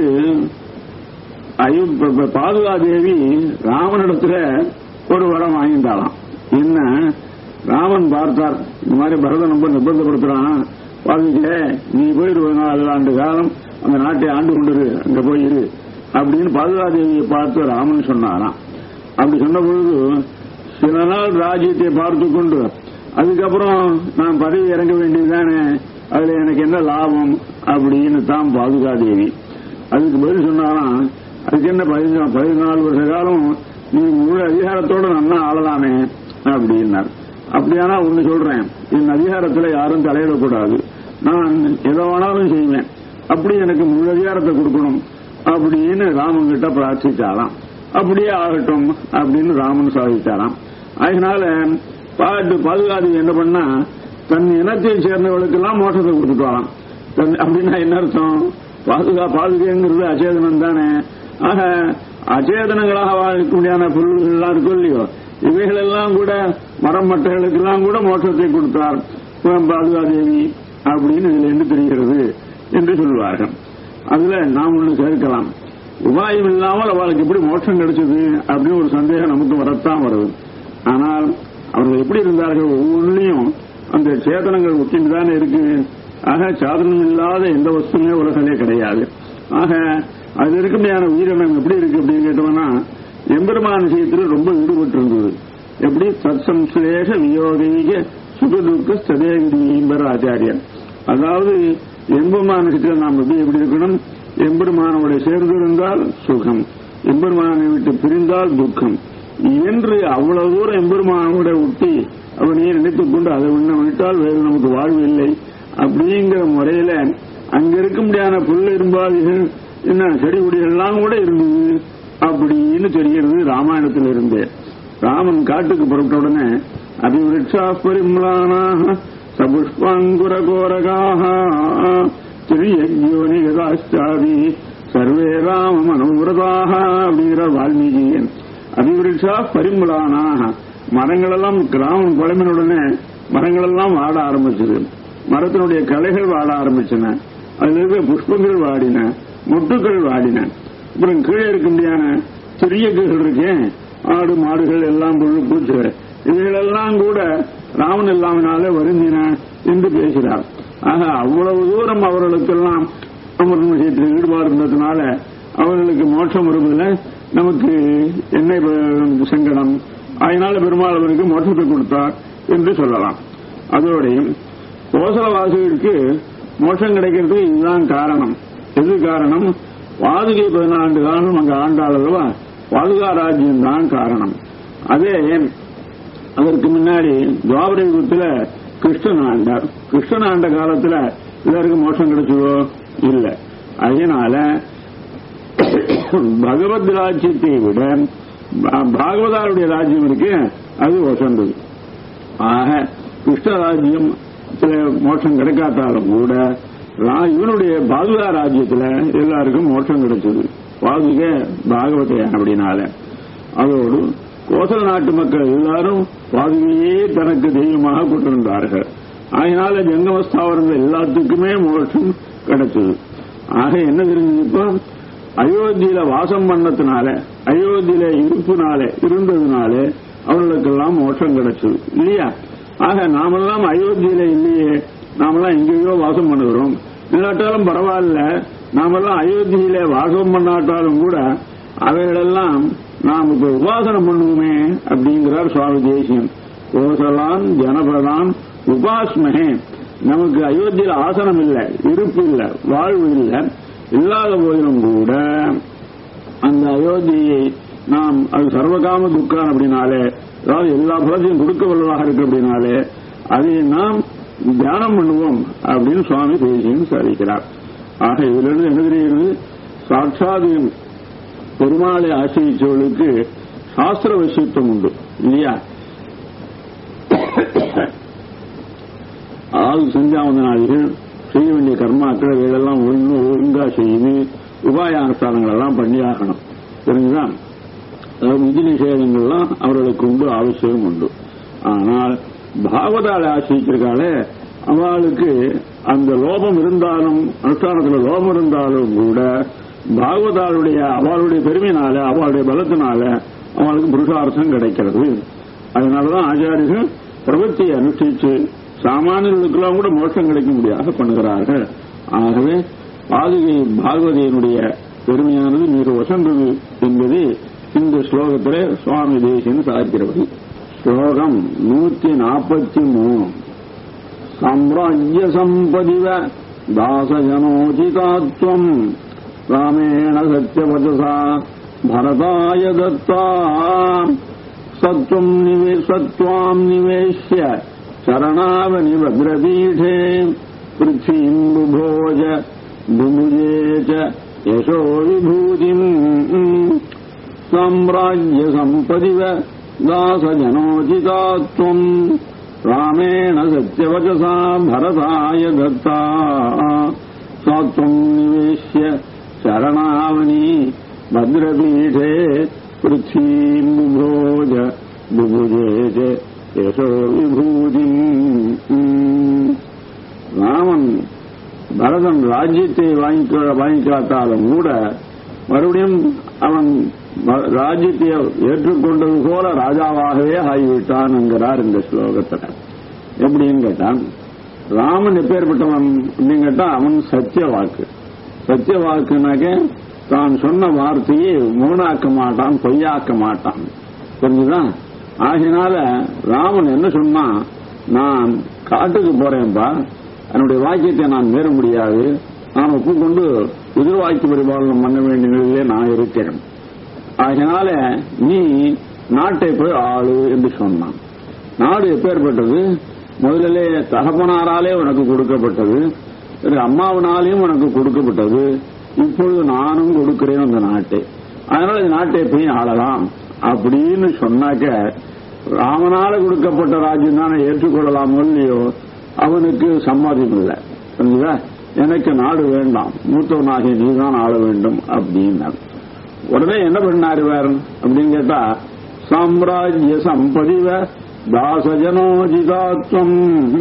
ஐயோ பாதுகாதேவி ராமனிடத்துல ஒரு வரம் வாங்கிட்டாலாம் என்ன ராமன் பார்த்தார் இந்த மாதிரி பரதன் ரொம்ப நிர்பந்தப்படுத்துறான் பாதுகே நீ போயிரு நாலு ஆண்டு காலம் அந்த நாட்டை ஆண்டு கொண்டிரு அங்க போயிரு அப்படின்னு பாதுகாதேவியை பார்த்து ராமன் சொன்னாராம் அப்படி சொன்ன பொழுது சில நாள் ராஜ்யத்தை பார்த்து கொண்டு அதுக்கப்புறம் நான் பதவி இறங்க வேண்டியதுதானே அதுல எனக்கு என்ன லாபம் அப்படின்னு தான் பாதுகாதேவி அதுக்கு பதில் சொன்னாராம் அதுக்கு என்ன பதினஞ்சு பதினாலு வருஷ காலம் நீ முழு அதிகாரத்தோட நன்னா ஆளலாமே அப்படின்னார் அப்படியானா ஒண்ணு சொல்றேன் என் அதிகாரத்துல யாரும் தலையிடக்கூடாது நான் எதை வேணாலும் செய்வேன் அப்படி எனக்கு முழு அதிகாரத்தை கொடுக்கணும் அப்படின்னு ராமன் கிட்ட பிரார்த்திச்சாராம் அப்படியே ஆகட்டும் அப்படின்னு ராமன் சாதிச்சாராம் அதனால பாட்டு பாதுகாதி என்ன பண்ணா தன் இனத்தை சேர்ந்தவர்களுக்கெல்லாம் மோசத்தை கொடுத்துட்டாராம் அப்படின்னா என்ன அர்த்தம் பாதுகா பாதுகைங்கிறது அச்சேதனம் தானே ஆக அச்சேதனங்களாக இருக்க முடியாத பொருள்கள்லாம் இருக்கும் இல்லையோ இவைகளெல்லாம் கூட மரம் மட்டைகளுக்கெல்லாம் கூட மோட்சத்தை கொடுத்தார் பாதுகாதேவி அப்படின்னு இதுல என்ன தெரிகிறது என்று சொல்வார்கள் அதுல நாம் ஒண்ணு சேர்க்கலாம் உபாயம் இல்லாமல் அவளுக்கு எப்படி மோட்சம் கிடைச்சது அப்படின்னு ஒரு சந்தேகம் நமக்கு வரத்தான் வருது ஆனால் அவர்கள் எப்படி இருந்தார்கள் ஒவ்வொன்றிலையும் அந்த சேதனங்கள் ஒட்டிட்டு தானே இருக்கு ஆக சாதனம் இல்லாத எந்த வஸ்துமே உலகமே கிடையாது ஆக அது இருக்குமையான உயிரினம் எப்படி இருக்கு அப்படின்னு கேட்டோம்னா எம்பெருமான விஷயத்தில் ரொம்ப ஈடுபட்டு இருந்தது எப்படி தற்சம்சேஷ வியோகீக சுகதுக்க சதேகிரிம்பர் ஆச்சாரியன் அதாவது எம்பெருமான விஷயத்தில் நாம் எப்படி எப்படி இருக்கணும் எம்பெருமானோட சேர்ந்து இருந்தால் சுகம் எம்பெருமானை விட்டு பிரிந்தால் துக்கம் என்று அவ்வளவு தூரம் எம்பெருமானோட ஒட்டி அவனையே நினைத்துக் கொண்டு அதை உன்னை விட்டால் வேறு நமக்கு வாழ்வு இல்லை அப்படிங்கிற முறையில அங்க இருக்க முடியாத புல் இரும்பாதிகள் என்ன செடி கொடிகள்லாம் கூட இருந்தது அப்படின்னு தெரிகிறது ராமாயணத்தில் இருந்தே ராமன் காட்டுக்கு புறப்பட்ட உடனே அபிவிருட்சா பரிமளானாக சபுஷ்பாங்குர கோரகாக திரியஜோனிகதாச்சாதி சர்வே ராம மனோவிரதாக அப்படிங்கிற வால்மீகியன் அபிவிருட்சா பரிமளானாக மரங்களெல்லாம் கிராமம் குழம்பின உடனே மரங்களெல்லாம் வாட ஆரம்பிச்சது மரத்தினுடைய கலைகள் வாட ஆரம்பிச்சன அதுல இருக்க புஷ்பங்கள் வாடின மொட்டுக்கள் வாடின அப்புறம் கீழே இருக்க முடியாத சிறிய கீழ்கள் இருக்கேன் ஆடு மாடுகள் எல்லாம் புழு பூச்சு இவைகளெல்லாம் கூட ராமன் இல்லாமனாலே வருந்தின என்று பேசுகிறார் ஆக அவ்வளவு தூரம் அவர்களுக்கெல்லாம் அமர்ந்த விஷயத்தில் ஈடுபாடு இருந்ததுனால அவர்களுக்கு மோட்சம் வருவதில் நமக்கு என்ன இப்ப சங்கடம் அதனால பெருமாள் அவருக்கு மோட்சத்தை கொடுத்தார் என்று சொல்லலாம் அதோடையும் கோசலவாசிகளுக்கு மோட்சம் கிடைக்கிறதுக்கு இதுதான் காரணம் எது காரணம் வாதுகை பதினான்கு காலம் அங்க ஆண்டாள் அல்லவா வாதுகா ராஜ்யம் தான் காரணம் அதே அதற்கு முன்னாடி துவாபர யுகத்துல கிருஷ்ணன் ஆண்டார் கிருஷ்ணன் ஆண்ட காலத்துல இதற்கு மோட்சம் கிடைச்சதோ இல்ல அதனால பகவத் ராஜ்யத்தை விட பா- பாகவதாருடைய ராஜ்யம் இருக்கு அது வசந்தது ஆக கிருஷ்ண ராஜ்யம் மோட்சம் கிடைக்காட்டாலும் கூட ரா- இவனுடைய பாதுகா ராஜ்யத்துல எல்லாருக்கும் மோட்சம் கிடைச்சது பாதுக பாகவதையான் அப்படின்னால அதோடு கோசல நாட்டு மக்கள் எல்லாரும் பாதுகையே தனக்கு தெய்வமாக கொண்டிருந்தார்கள் அதனால ஜங்கமஸ்தாவரங்கள் எல்லாத்துக்குமே மோட்சம் கிடைச்சது ஆக என்ன தெரிஞ்சது இப்போ அயோத்தியில வாசம் பண்ணதுனால அயோத்தியில இருப்புனால இருந்ததுனால அவர்களுக்கெல்லாம் மோட்சம் கிடைச்சது இல்லையா ஆக நாமெல்லாம் அயோத்தியில இல்லையே நாமெல்லாம் எங்கேயோ வாசம் பண்ணுகிறோம் இல்லாட்டாலும் பரவாயில்ல நாமெல்லாம் அயோத்தியில வாசம் பண்ணாட்டாலும் கூட அவைகளெல்லாம் நாம் இப்ப உபாசனம் பண்ணுவோமே அப்படிங்கிறார் சுவாமி தேசியம் கோசலான் ஜனபதான் உபாஸ்மகே நமக்கு அயோத்தியில ஆசனம் இல்லை இருப்பு இல்லை வாழ்வு இல்லை இல்லாத போதிலும் கூட அந்த அயோத்தியை நாம் அது சர்வகாம துக்கான் அப்படின்னாலே அதாவது எல்லா பலத்தையும் கொடுக்க வல்லதாக இருக்கு அப்படின்னாலே அதை நாம் தியானம் பண்ணுவோம் அப்படின்னு சுவாமி தேசியம் சாதிக்கிறார் ஆக இதிலிருந்து என்ன தெரிகிறது சாட்சாது பெருமாளை ஆசிரியச்சவர்களுக்கு சாஸ்திர வசியத்துவம் உண்டு இல்லையா அதாவது சந்தியாவந்தனாதிகள் செய்ய வேண்டிய கர்மாக்கள் இதெல்லாம் ஒழுங்கு ஒழுங்கா செய்து உபாய அனுஷ்டானங்கள் எல்லாம் பண்ணி ஆகணும் தெரிஞ்சுதா அதாவது விதி நிஷேதங்கள்லாம் அவர்களுக்கு உண்டு அவசியம் உண்டு ஆனால் பாகவதால ஆசிரிச்சிருக்காளே அவளுக்கு அந்த லோபம் இருந்தாலும் அனுஷ்டானத்தில் லோபம் இருந்தாலும் கூட பாகவதாளுடைய அவளுடைய பெருமையினால அவளுடைய பலத்தினால அவளுக்கு புருஷார்த்தம் கிடைக்கிறது அதனாலதான் ஆச்சாரியர்கள் பிரபத்தியை அனுஷ்டிச்சு சாமானியர்களுக்கெல்லாம் கூட மோட்சம் கிடைக்கும்படியாக பண்ணுகிறார்கள் ஆகவே பாதுகை பாகவதியினுடைய பெருமையானது மிக வசந்தது என்பது இந்த ஸ்லோகத்திலே சுவாமி தேசியன் சாதிக்கிறது ஸ்லோகம் நூத்தி நாற்பத்தி மூணு சாம்ராஜ்ய சம்பதிவ தாசஜனோஜிதாத்வம் ராமேண சத்யவதசா பரதாய தத்தா சத்வம் நிவே சத்வாம் நிவேஷ்ய சரணாவனி வக்ரபீഠே பிருத்திவீம் புபோஜ புபுஜே ச யசோ விபூதிம் சாம்ராஜ்ய சம்பதிவ தாசஜனோஜிதாத்வம் ராமேண சத்யவச்சசா பரதாய தத்தா சாத்வம் நிவேஷ்ய சரணாவனி பத்ரபீഠே பிருத்திவீம் புபோஜ புபுஜே ச யசோ விபூதிம் ராமன் பரதன் ராஜ்யத்தை வாங்கிக்க வாங்கிக்காட்டாலும் கூட மறுபடியும் அவன் ம- ராஜ்யத்தை ஏற்றுக்கொண்டது போல ராஜாவாகவே ஆகிவிட்டான் என்கிறார் இந்த ஸ்லோகத்துல எப்படின்னு கேட்டான் ராமன் எப்பேற்பட்டவன் அப்படின்னு கேட்டா அவன் சத்திய வாக்கு சத்திய வாக்குனாக்க தான் சொன்ன வார்த்தையை மூணாக்க மாட்டான் பொய்யாக்க மாட்டான் புரிஞ்சுதா ஆகினால ராமன் என்ன சொன்னா நான் காட்டுக்கு போறேன்பா என்னுடைய வாக்கியத்தை நான் மீற முடியாது நான் ஒப்புக்கொண்டு எதிர் வாக்கிய பரிபாலனம் பண்ண வேண்டிய நிலையிலே நான் இருக்கிறேன் அதனால நீ நாட்டை போய் ஆளு என்று சொன்னான் நாடு எப்பேற்பட்டது முதலிலே தகப்பனாராலே உனக்கு கொடுக்கப்பட்டது பிறகு அம்மாவினாலேயும் உனக்கு கொடுக்கப்பட்டது இப்பொழுது நானும் கொடுக்கிறேன் அந்த நாட்டை அதனால இந்த நாட்டை போய் ஆளலாம் அப்படின்னு சொன்னாக்க ராமனால கொடுக்கப்பட்ட ராஜ்யம் தானே ஏற்றுக்கொள்ளலாம் இல்லையோ அவனுக்கு சம்மதம் இல்லை புரிஞ்சுதா எனக்கு நாடு வேண்டாம் மூத்தவனாகிய நீதான் ஆள வேண்டும் அப்படின்னார் உடனே என்ன பண்ணாரு வேற அப்படின்னு கேட்டா சாம்ராஜ்ய சம்பதிவ தாசஜனோஜிதாத்வம்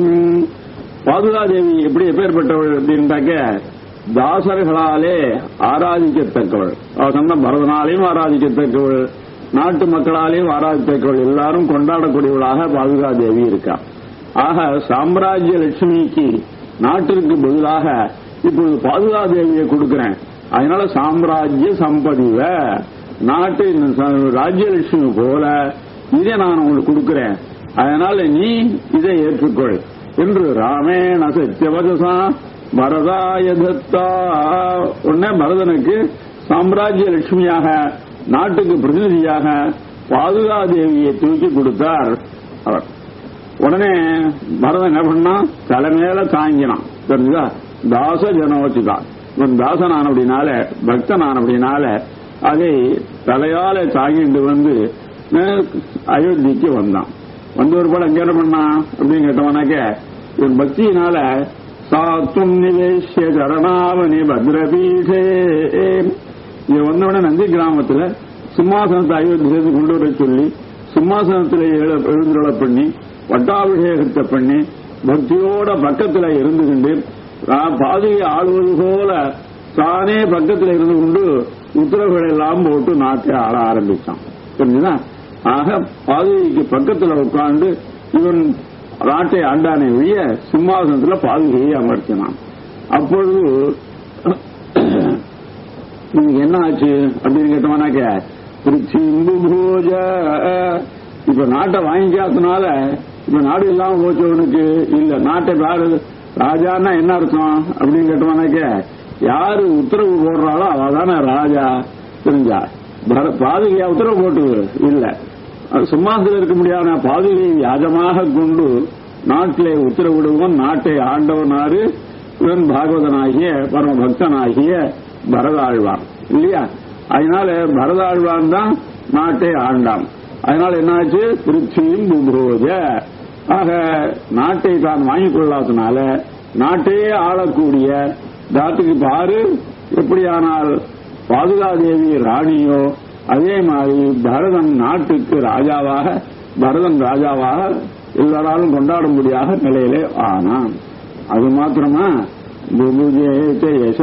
பாதுகாதேவி எப்படி எப்பேற்பட்டவள் அப்படின்ட்டாக்க தாசர்களாலே ஆராதிக்கத்தக்கவள் அவ சொன்ன பரதனாலையும் ஆராதிக்கத்தக்கவள் நாட்டு மக்களாலேயும் ஆராதிக்கத்தக்கவள் எல்லாரும் கொண்டாடக்கூடியவளாக பாதுகாதேவி இருக்கா ஆக சாம்ராஜ்ய லட்சுமிக்கு நாட்டிற்கு பதிலாக இப்பொழுது பாதுகாதேவியை கொடுக்கிறேன் அதனால சாம்ராஜ்ய சம்பதிவ நாட்டு ராஜ்யலட்சுமி போல இதை நான் உங்களுக்கு கொடுக்கிறேன் அதனால நீ இதை ஏற்றுக்கொள் என்று ராமேண சத்தியவதசா பரதாய தத்தா உடனே பரதனுக்கு சாம்ராஜ்ய லட்சுமியாக நாட்டுக்கு பிரதிநிதியாக பாதுகாதேவியை தூக்கி கொடுத்தார் அவர் உடனே பரதன் என்ன பண்ணா தலைமையில தாங்கினான் தெரிஞ்சுதா தாச ஜனோச்சிதான் இவன் தாசனான் அப்படின்னால பக்தனான் அப்படின்னால அதை தலையால தாங்கிட்டு வந்து அயோத்திக்கு வந்தான் வந்து ஒரு படம் எங்க என்ன பண்ணான் அப்படின்னு கேட்டவனாக்க இவன் பக்தியினால சாத்தும் நிவேசிய சரணாவணி பத்ரபீடே இது வந்தவுடனே நந்தி கிராமத்துல சிம்மாசனத்தை அயோத்தி கொண்டு வர சொல்லி சிம்மாசனத்தில் எழுந்துள்ள பண்ணி வட்டாபிஷேகத்தை பண்ணி பக்தியோட பக்கத்துல இருந்து கொண்டு பாதையை ஆளுவது போல தானே பக்கத்தில் இருந்து கொண்டு உத்தரவுகள் எல்லாம் போட்டு நாட்டை ஆள ஆரம்பிச்சான் புரிஞ்சுதா ஆக பாதுகைக்கு பக்கத்துல உட்கார்ந்து இவன் நாட்டை ஆண்டானே ஒழிய சிம்மாசனத்துல பாதுகையை அமர்த்தினான் அப்பொழுது நீங்க என்ன ஆச்சு அப்படின்னு கேட்டோம்னாக்க திருச்சிம்பு பூஜ இப்ப நாட்டை வாங்கிக்காதனால இப்ப நாடு இல்லாம போச்சவனுக்கு இல்ல நாட்டை யாரு ராஜான்னா என்ன அர்த்தம் அப்படின்னு கேட்டோம்னாக்க யாரு உத்தரவு போடுறாளோ அவ தானே ராஜா தெரிஞ்சா பாதுகையா உத்தரவு போட்டு இல்ல சிம்மாசத்தில் இருக்க முடியாத பாதுகையை யாஜமாக கொண்டு நாட்டிலே உத்தரவிடுவன் நாட்டை ஆண்டவனாரு இவன் பாகவதனாகிய பரம பக்தனாகிய பரதாழ்வான் இல்லையா அதனால பரதாழ்வான் தான் நாட்டை ஆண்டான் அதனால என்னாச்சு திருச்சியும் புபோஜ ஆக நாட்டை தான் வாங்கிக் கொள்ளாதனால நாட்டையே ஆளக்கூடிய தாத்துக்கு பாரு எப்படியானால் பாதுகாதேவி ராணியோ அதே மாதிரி பரதன் நாட்டுக்கு ராஜாவாக பரதன் ராஜாவாக எல்லாராலும் கொண்டாடும்படியாக நிலையிலே ஆனான் அது மாத்திரமா யசோ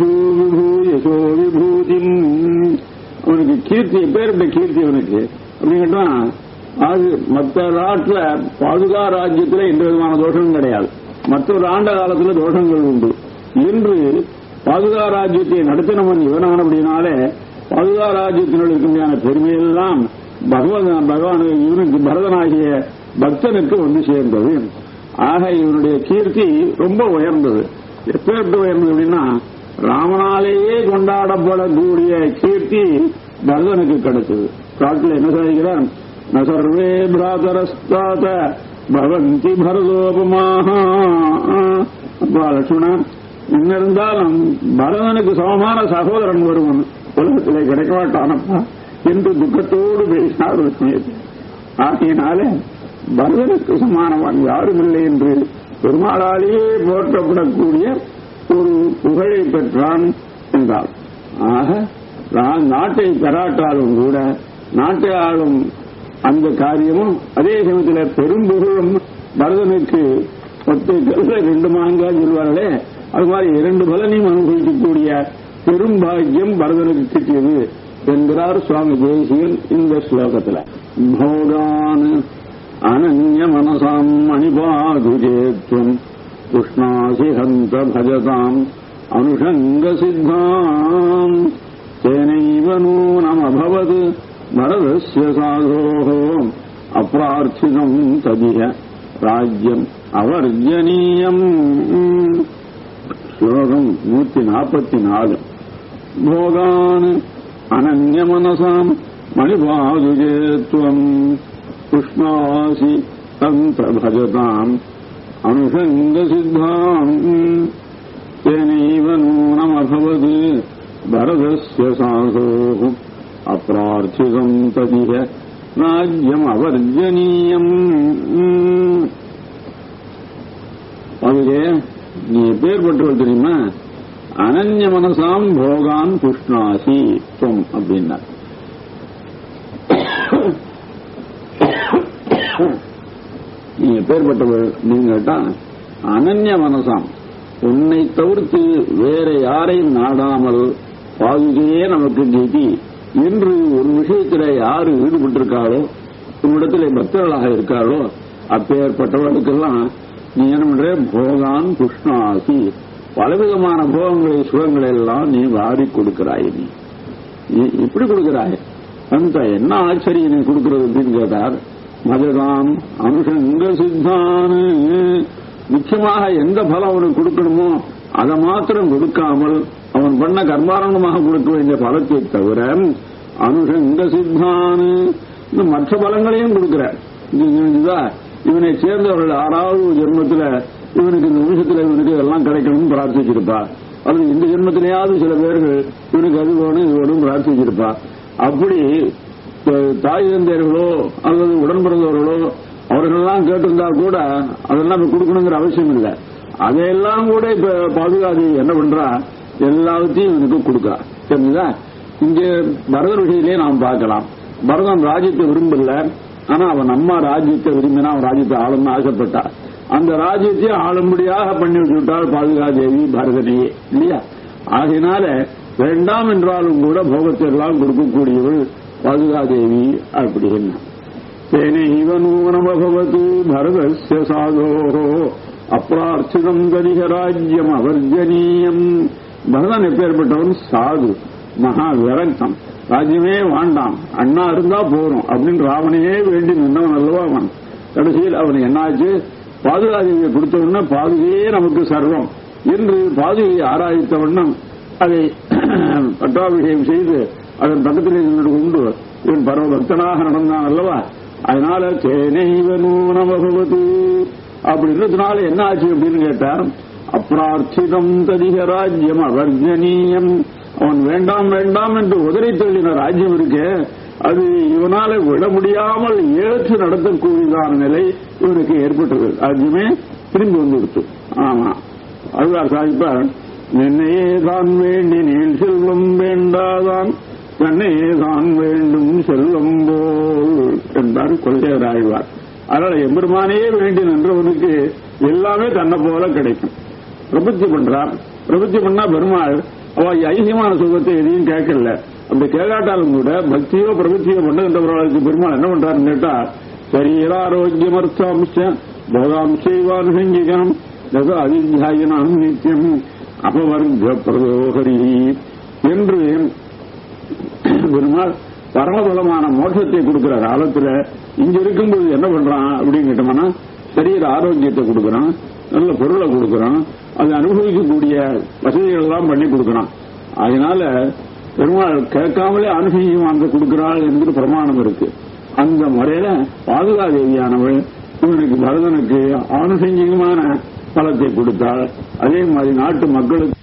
யசோ விபூதிம் அவனுக்கு கீர்த்தி எப்பேற்பட்ட கீர்த்தி அவனுக்கு அப்படின்னு கேட்டா அது மற்ற நாட்டுல பாதுகா ராஜ்யத்துல எந்த விதமான தோஷமும் கிடையாது மற்ற ஆண்ட காலத்துல தோஷங்கள் உண்டு இன்று பாதுகா ராஜ்யத்தை நடத்தினவன் இவனான அப்படின்னாலே பாதுகா ராஜ்யத்தினுள் இருக்கின்ற பெருமையெல்லாம் பகவான் பகவான் இவனுக்கு பரதனாகிய பக்தனுக்கு வந்து சேர்ந்தது ஆக இவனுடைய கீர்த்தி ரொம்ப உயர்ந்தது எப்பேற்பட்டு உயர்ந்தது அப்படின்னா ராமனாலேயே கொண்டாடப்படக்கூடிய கீர்த்தி பரதனுக்கு கிடைச்சது காட்டில் என்ன சாதிக்கிறார் ந சர்வே பிராதரஸ்தாத பவந்தி பரதோபமாக அப்பா லட்சுமணன் இன்னிருந்தாலும் பரதனுக்கு சமமான சகோதரன் வருவன் உலகத்திலே கிடைக்க மாட்டானப்பா என்று துக்கத்தோடு பேசினார் ஒரு சமயத்தில் ஆகையினாலே பரதனுக்கு சமானவன் யாரும் இல்லை என்று பெருமாளாலேயே போற்றப்படக்கூடிய ஒரு புகழை பெற்றான் என்றார் ஆக நான் நாட்டை பெறாட்டாலும் கூட நாட்டை ஆளும் அந்த காரியமும் அதே சமயத்தில் பெரும் புகழும் பரதனுக்கு பத்து கல்ல ரெண்டு மாங்காய் சொல்வார்களே அது மாதிரி இரண்டு பலனையும் அனுபவிக்கக்கூடிய பெரும் பாக்கியம் பரதனுக்கு கிட்டியது என்கிறார் சுவாமி தேசியன் இந்த ஸ்லோகத்தில் போகான் அனன்ய மனசாம் மணிபாதுஜேத்வம் புஷ்ணாசி ஹந்த பஜதாம் அனுஷங்க சித்தாம் தேனைவ நூனமபவது பரதஸ்ய சாதோः அப்பிரார்த்திதம் ததிக ராஜ்யம் அவர்ஜனீயம் ஸ்லோகம் நூத்தி நாற்பத்தி நாலு போகான் அனன்யமனசாம் மணிபாதுஜேத்வம் புஷ்ணாசி தந்த பஜதாம் அனுஷங்க சித்தாம் तेनैव नूनमभवत् भरतस्य साधोः अप्रार्थितम् तदिह राज्यमवर्जनीयम् அதுவே நீ பேர்பட்டவள் தெரியுமா அனன்ய மனசாம் போகான் புஷ்ணாசி துவம் அப்படின்னா நீங்க பேர்பட்டவள் அப்படின்னு கேட்டா அனன்ய மனசாம் உன்னை தவிர்த்து வேற யாரையும் நாடாமல் பாதுகையே நமக்கு கீதி என்று ஒரு விஷயத்தில் யாரு ஈடுபட்டிருக்காளோ உன்னிடத்திலே பக்தர்களாக இருக்காளோ அப்பேற்பட்டவர்களுக்கெல்லாம் நீ என்ன பண்ற போகான் புஷ்ணாசி பலவிதமான போகங்களை சுகங்களை எல்லாம் நீ வாரி கொடுக்கிறாய் நீ நீ இப்படி கொடுக்கிறாய் அந்த என்ன ஆச்சரியம் நீ கொடுக்கிறது அப்படின்னு கேட்டார் மதுதான் அனுஷங்க சித்தானு முக்கியமாக எந்த பலம் அவனுக்கு கொடுக்கணுமோ அதை மாத்திரம் கொடுக்காமல் அவன் பண்ண கர்மாரணமாக கொடுக்க வேண்டிய பலத்தை தவிர அனுஷங்க சித்தானு இந்த மற்ற பலங்களையும் கொடுக்கிற இவனை சேர்ந்தவர்கள் ஆறாவது ஜென்மத்தில் இவனுக்கு இந்த நிமிஷத்தில் இவனுக்கு இதெல்லாம் கிடைக்கணும்னு பிரார்த்திச்சிருப்பா அல்லது இந்த ஜென்மத்திலேயாவது சில பேர்கள் இவனுக்கு அது வேணும் இது வேணும் பிரார்த்திச்சிருப்பா அப்படி தாய் தந்தையர்களோ அல்லது உடன் பிறந்தவர்களோ அவர்களெல்லாம் கேட்டிருந்தா கூட அதெல்லாம் கொடுக்கணுங்கிற அவசியம் இல்லை அதையெல்லாம் கூட இப்ப பாதுகாதி என்ன பண்றா எல்லாத்தையும் இவனுக்கு கொடுக்கா தெரிஞ்சுதா இங்க பரதர் விஷயத்திலே நாம் பார்க்கலாம் பரதன் ராஜ்யத்தை விரும்பல ஆனா அவன் அம்மா ராஜ்யத்தை விரும்பினா அவன் ராஜ்யத்தை ஆளும்னு ஆசைப்பட்டா அந்த ராஜ்யத்தை ஆளும்படியாக பண்ணி விட்டுவிட்டாள் பாதுகாதேவி பரதனையே இல்லையா ஆகையினால வேண்டாம் என்றாலும் கூட போகத்தை எல்லாம் கொடுக்கக்கூடியவள் பாதுகாதேவி அப்படி என்ன तेनैव नूनमभवत् भरतस्य साधोः அப்பிரார்த்திதம் கரிகராஜ்யம் அவர்ஜனீயம் பரதன் எப்பேற்பட்டவன் சாது மகா விரக்தம் ராஜ்யமே வாண்டாம் அண்ணா இருந்தா போறோம் அப்படின்னு ராவணையே வேண்டி நின்றவன் அல்லவா அவன் கடைசியில் அவன் என்னாச்சு பாதுகாதியை கொடுத்த உடனே பாதுகையே நமக்கு சர்வம் என்று பாதுகையை ஆராய்த்த வண்ணம் அதை பட்டாபிஷேகம் செய்து அதன் பக்கத்திலே நின்று கொண்டு இவன் பரவ பக்தனாக நடந்தான் அல்லவா அதனால தேனைவ நூனமபவது அப்படின்றதுனால என்ன ஆச்சு அப்படின்னு கேட்டா அப்பிரார்த்திதம் ததிக ராஜ்யம் அவர்ஜனீயம் அவன் வேண்டாம் வேண்டாம் என்று உதறி தள்ளின ராஜ்யம் இருக்கு அது இவனால விட முடியாமல் ஏற்று நடத்தக்கூடியதான நிலை இவனுக்கு ஏற்பட்டது ராஜ்யமே திரும்பி வந்துடுச்சு ஆமா அதுதான் சாதிப்பார் என்னையே தான் வேண்டினேன் செல்வம் வேண்டாதான் தன்னையே தான் வேண்டும் செல்வம் போல் என்றார் கொள்கையர் ஆழ்வார் அதனால எம்பெருமானையே வேண்டி நின்றவனுக்கு எல்லாமே தன்னை போல கிடைக்கும் பிரபத்தி பண்றான் பிரபத்தி பண்ணா பெருமாள் அவ ஐசியமான சுகத்தை எதையும் கேட்கல அப்படி கேட்காட்டாலும் கூட பக்தியோ பிரபத்தியோ பண்ணுகின்றவர்களுக்கு பெருமாள் என்ன பண்றாருன்னு கேட்டா சரீராரோக்கியமர்த்தாம்ச போகாம்சைவானுசங்கிகம் அவித்யாயனம் நித்தியம் அபவர்க்க பிரதோகரி என்று பெருமாள் பரமபலமான மோட்சத்தை கொடுக்கிற காலத்துல இங்க இருக்கும்போது என்ன பண்றான் அப்படின்னு கேட்டோம்னா சரீர ஆரோக்கியத்தை கொடுக்கறான் நல்ல பொருளை கொடுக்கறான் அதை அனுபவிக்கக்கூடிய வசதிகள் எல்லாம் பண்ணி கொடுக்கறான் அதனால பெருமாள் கேட்காமலே அனுசீகமாக கொடுக்கிறாள் என்று பிரமாணம் இருக்கு அந்த முறையில பாதுகாதேவியானவள் இவனுக்கு பரதனுக்கு ஆனுசங்கிகமான பலத்தை கொடுத்தாள் அதே மாதிரி நாட்டு மக்களுக்கு